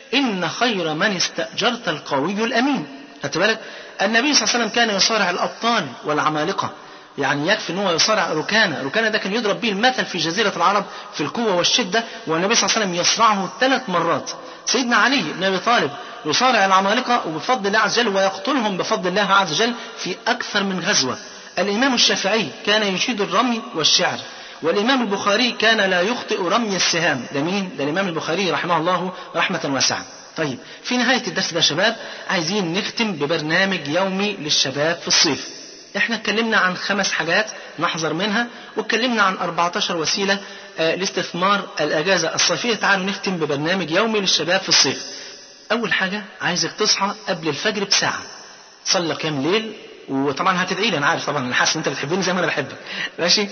إن خير من استأجرت القوي الأمين خدت بالك النبي صلى الله عليه وسلم كان يصارع الأبطال والعمالقة يعني يكفي ان هو يصارع ركانه، ركانه ده كان يضرب به المثل في جزيره العرب في القوه والشده والنبي صلى الله عليه وسلم يصرعه ثلاث مرات. سيدنا علي بن ابي طالب يصارع العمالقه وبفضل الله عز وجل ويقتلهم بفضل الله عز وجل في اكثر من غزوه. الإمام الشافعي كان يشيد الرمي والشعر والإمام البخاري كان لا يخطئ رمي السهام ده مين؟ ده الإمام البخاري رحمه الله رحمة واسعة طيب في نهاية الدرس ده يا شباب عايزين نختم ببرنامج يومي للشباب في الصيف احنا اتكلمنا عن خمس حاجات نحذر منها واتكلمنا عن 14 وسيلة آه لاستثمار الأجازة الصيفية تعالوا نختم ببرنامج يومي للشباب في الصيف أول حاجة عايزك تصحى قبل الفجر بساعة تصلي كام ليل وطبعا هتدعي لي انا عارف طبعا انا حاسس ان انت بتحبني زي ما انا بحبك ماشي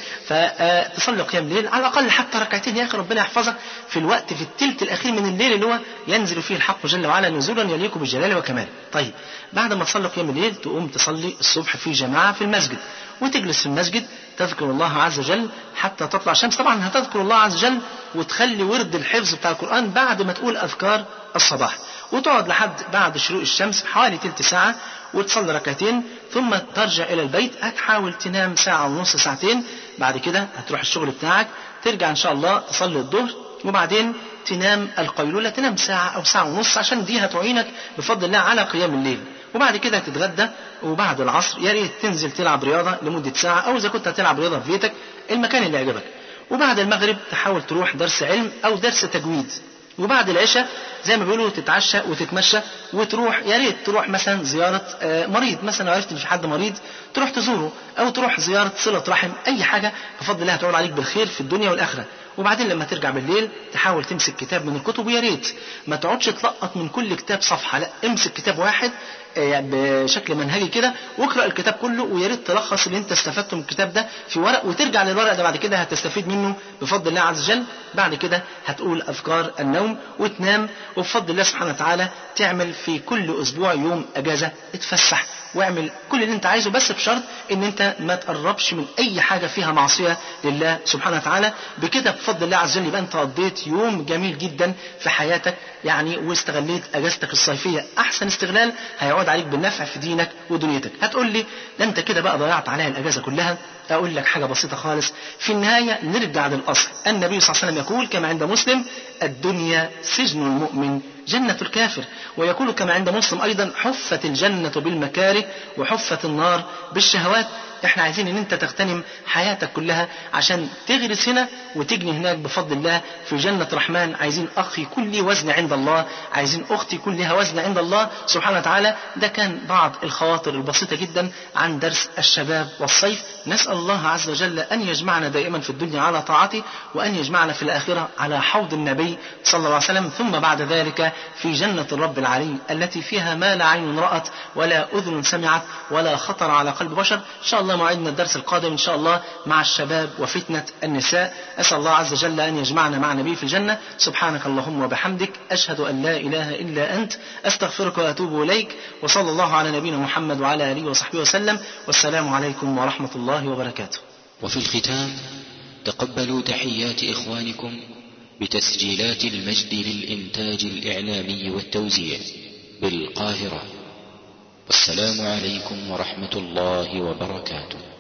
فتصلي قيام ليل على الاقل حتى ركعتين يا اخي ربنا يحفظك في الوقت في الثلث الاخير من الليل اللي هو ينزل فيه الحق جل وعلا نزولا يليق بالجلال وكماله طيب بعد ما تصلي قيام الليل تقوم تصلي الصبح في جماعه في المسجد وتجلس في المسجد تذكر الله عز وجل حتى تطلع الشمس طبعا هتذكر الله عز وجل وتخلي ورد الحفظ بتاع القرآن بعد ما تقول أذكار الصباح وتقعد لحد بعد شروق الشمس حوالي تلت ساعة وتصلي ركعتين ثم ترجع إلى البيت هتحاول تنام ساعة ونص ساعتين بعد كده هتروح الشغل بتاعك ترجع إن شاء الله تصلي الظهر وبعدين تنام القيلولة تنام ساعة أو ساعة ونص عشان دي هتعينك بفضل الله على قيام الليل وبعد كده تتغدى وبعد العصر يا ريت تنزل تلعب رياضة لمدة ساعة أو إذا كنت هتلعب رياضة في بيتك المكان اللي يعجبك وبعد المغرب تحاول تروح درس علم أو درس تجويد وبعد العشاء زي ما بيقولوا تتعشى وتتمشى وتروح يا ريت تروح مثلا زيارة مريض مثلا عرفت ان في حد مريض تروح تزوره او تروح زيارة صلة رحم اي حاجة بفضل الله هتعود عليك بالخير في الدنيا والاخرة وبعدين لما ترجع بالليل تحاول تمسك كتاب من الكتب ويا ريت ما تقعدش تلقط من كل كتاب صفحة لا امسك كتاب واحد بشكل منهجي كده واقرا الكتاب كله ويا ريت تلخص اللي انت استفدته من الكتاب ده في ورق وترجع للورق ده بعد كده هتستفيد منه بفضل الله عز وجل بعد كده هتقول اذكار النوم وتنام وبفضل الله سبحانه وتعالى تعمل في كل اسبوع يوم اجازه اتفسح واعمل كل اللي انت عايزه بس بشرط ان انت ما تقربش من اي حاجه فيها معصيه لله سبحانه وتعالى بكده بفضل الله عز وجل يبقى انت قضيت يوم جميل جدا في حياتك يعني واستغليت اجازتك الصيفيه احسن استغلال هيعود عليك بالنفع في دينك ودنيتك هتقول لي ده انت كده بقى ضيعت عليها الاجازه كلها اقول لك حاجه بسيطه خالص في النهايه نرجع للاصل النبي صلى الله عليه وسلم يقول كما عند مسلم الدنيا سجن المؤمن جنة الكافر ويقول كما عند مسلم أيضا حفت الجنة بالمكاره وحفت النار بالشهوات احنا عايزين ان انت تغتنم حياتك كلها عشان تغرس هنا وتجني هناك بفضل الله في جنة رحمن عايزين اخي يكون لي وزن عند الله عايزين اختي يكون لها وزن عند الله سبحانه وتعالى ده كان بعض الخواطر البسيطة جدا عن درس الشباب والصيف نسأل الله عز وجل ان يجمعنا دائما في الدنيا على طاعته وان يجمعنا في الاخرة على حوض النبي صلى الله عليه وسلم ثم بعد ذلك في جنة الرب العلي التي فيها ما لا عين رأت ولا أذن سمعت ولا خطر على قلب بشر إن شاء الله موعدنا الدرس القادم إن شاء الله مع الشباب وفتنة النساء أسأل الله عز وجل أن يجمعنا مع نبي في الجنة سبحانك اللهم وبحمدك أشهد أن لا إله إلا أنت أستغفرك وأتوب إليك وصلى الله على نبينا محمد وعلى آله وصحبه وسلم والسلام عليكم ورحمة الله وبركاته وفي الختام تقبلوا تحيات إخوانكم بتسجيلات المجد للإنتاج الإعلامي والتوزيع بالقاهرة والسلام عليكم ورحمة الله وبركاته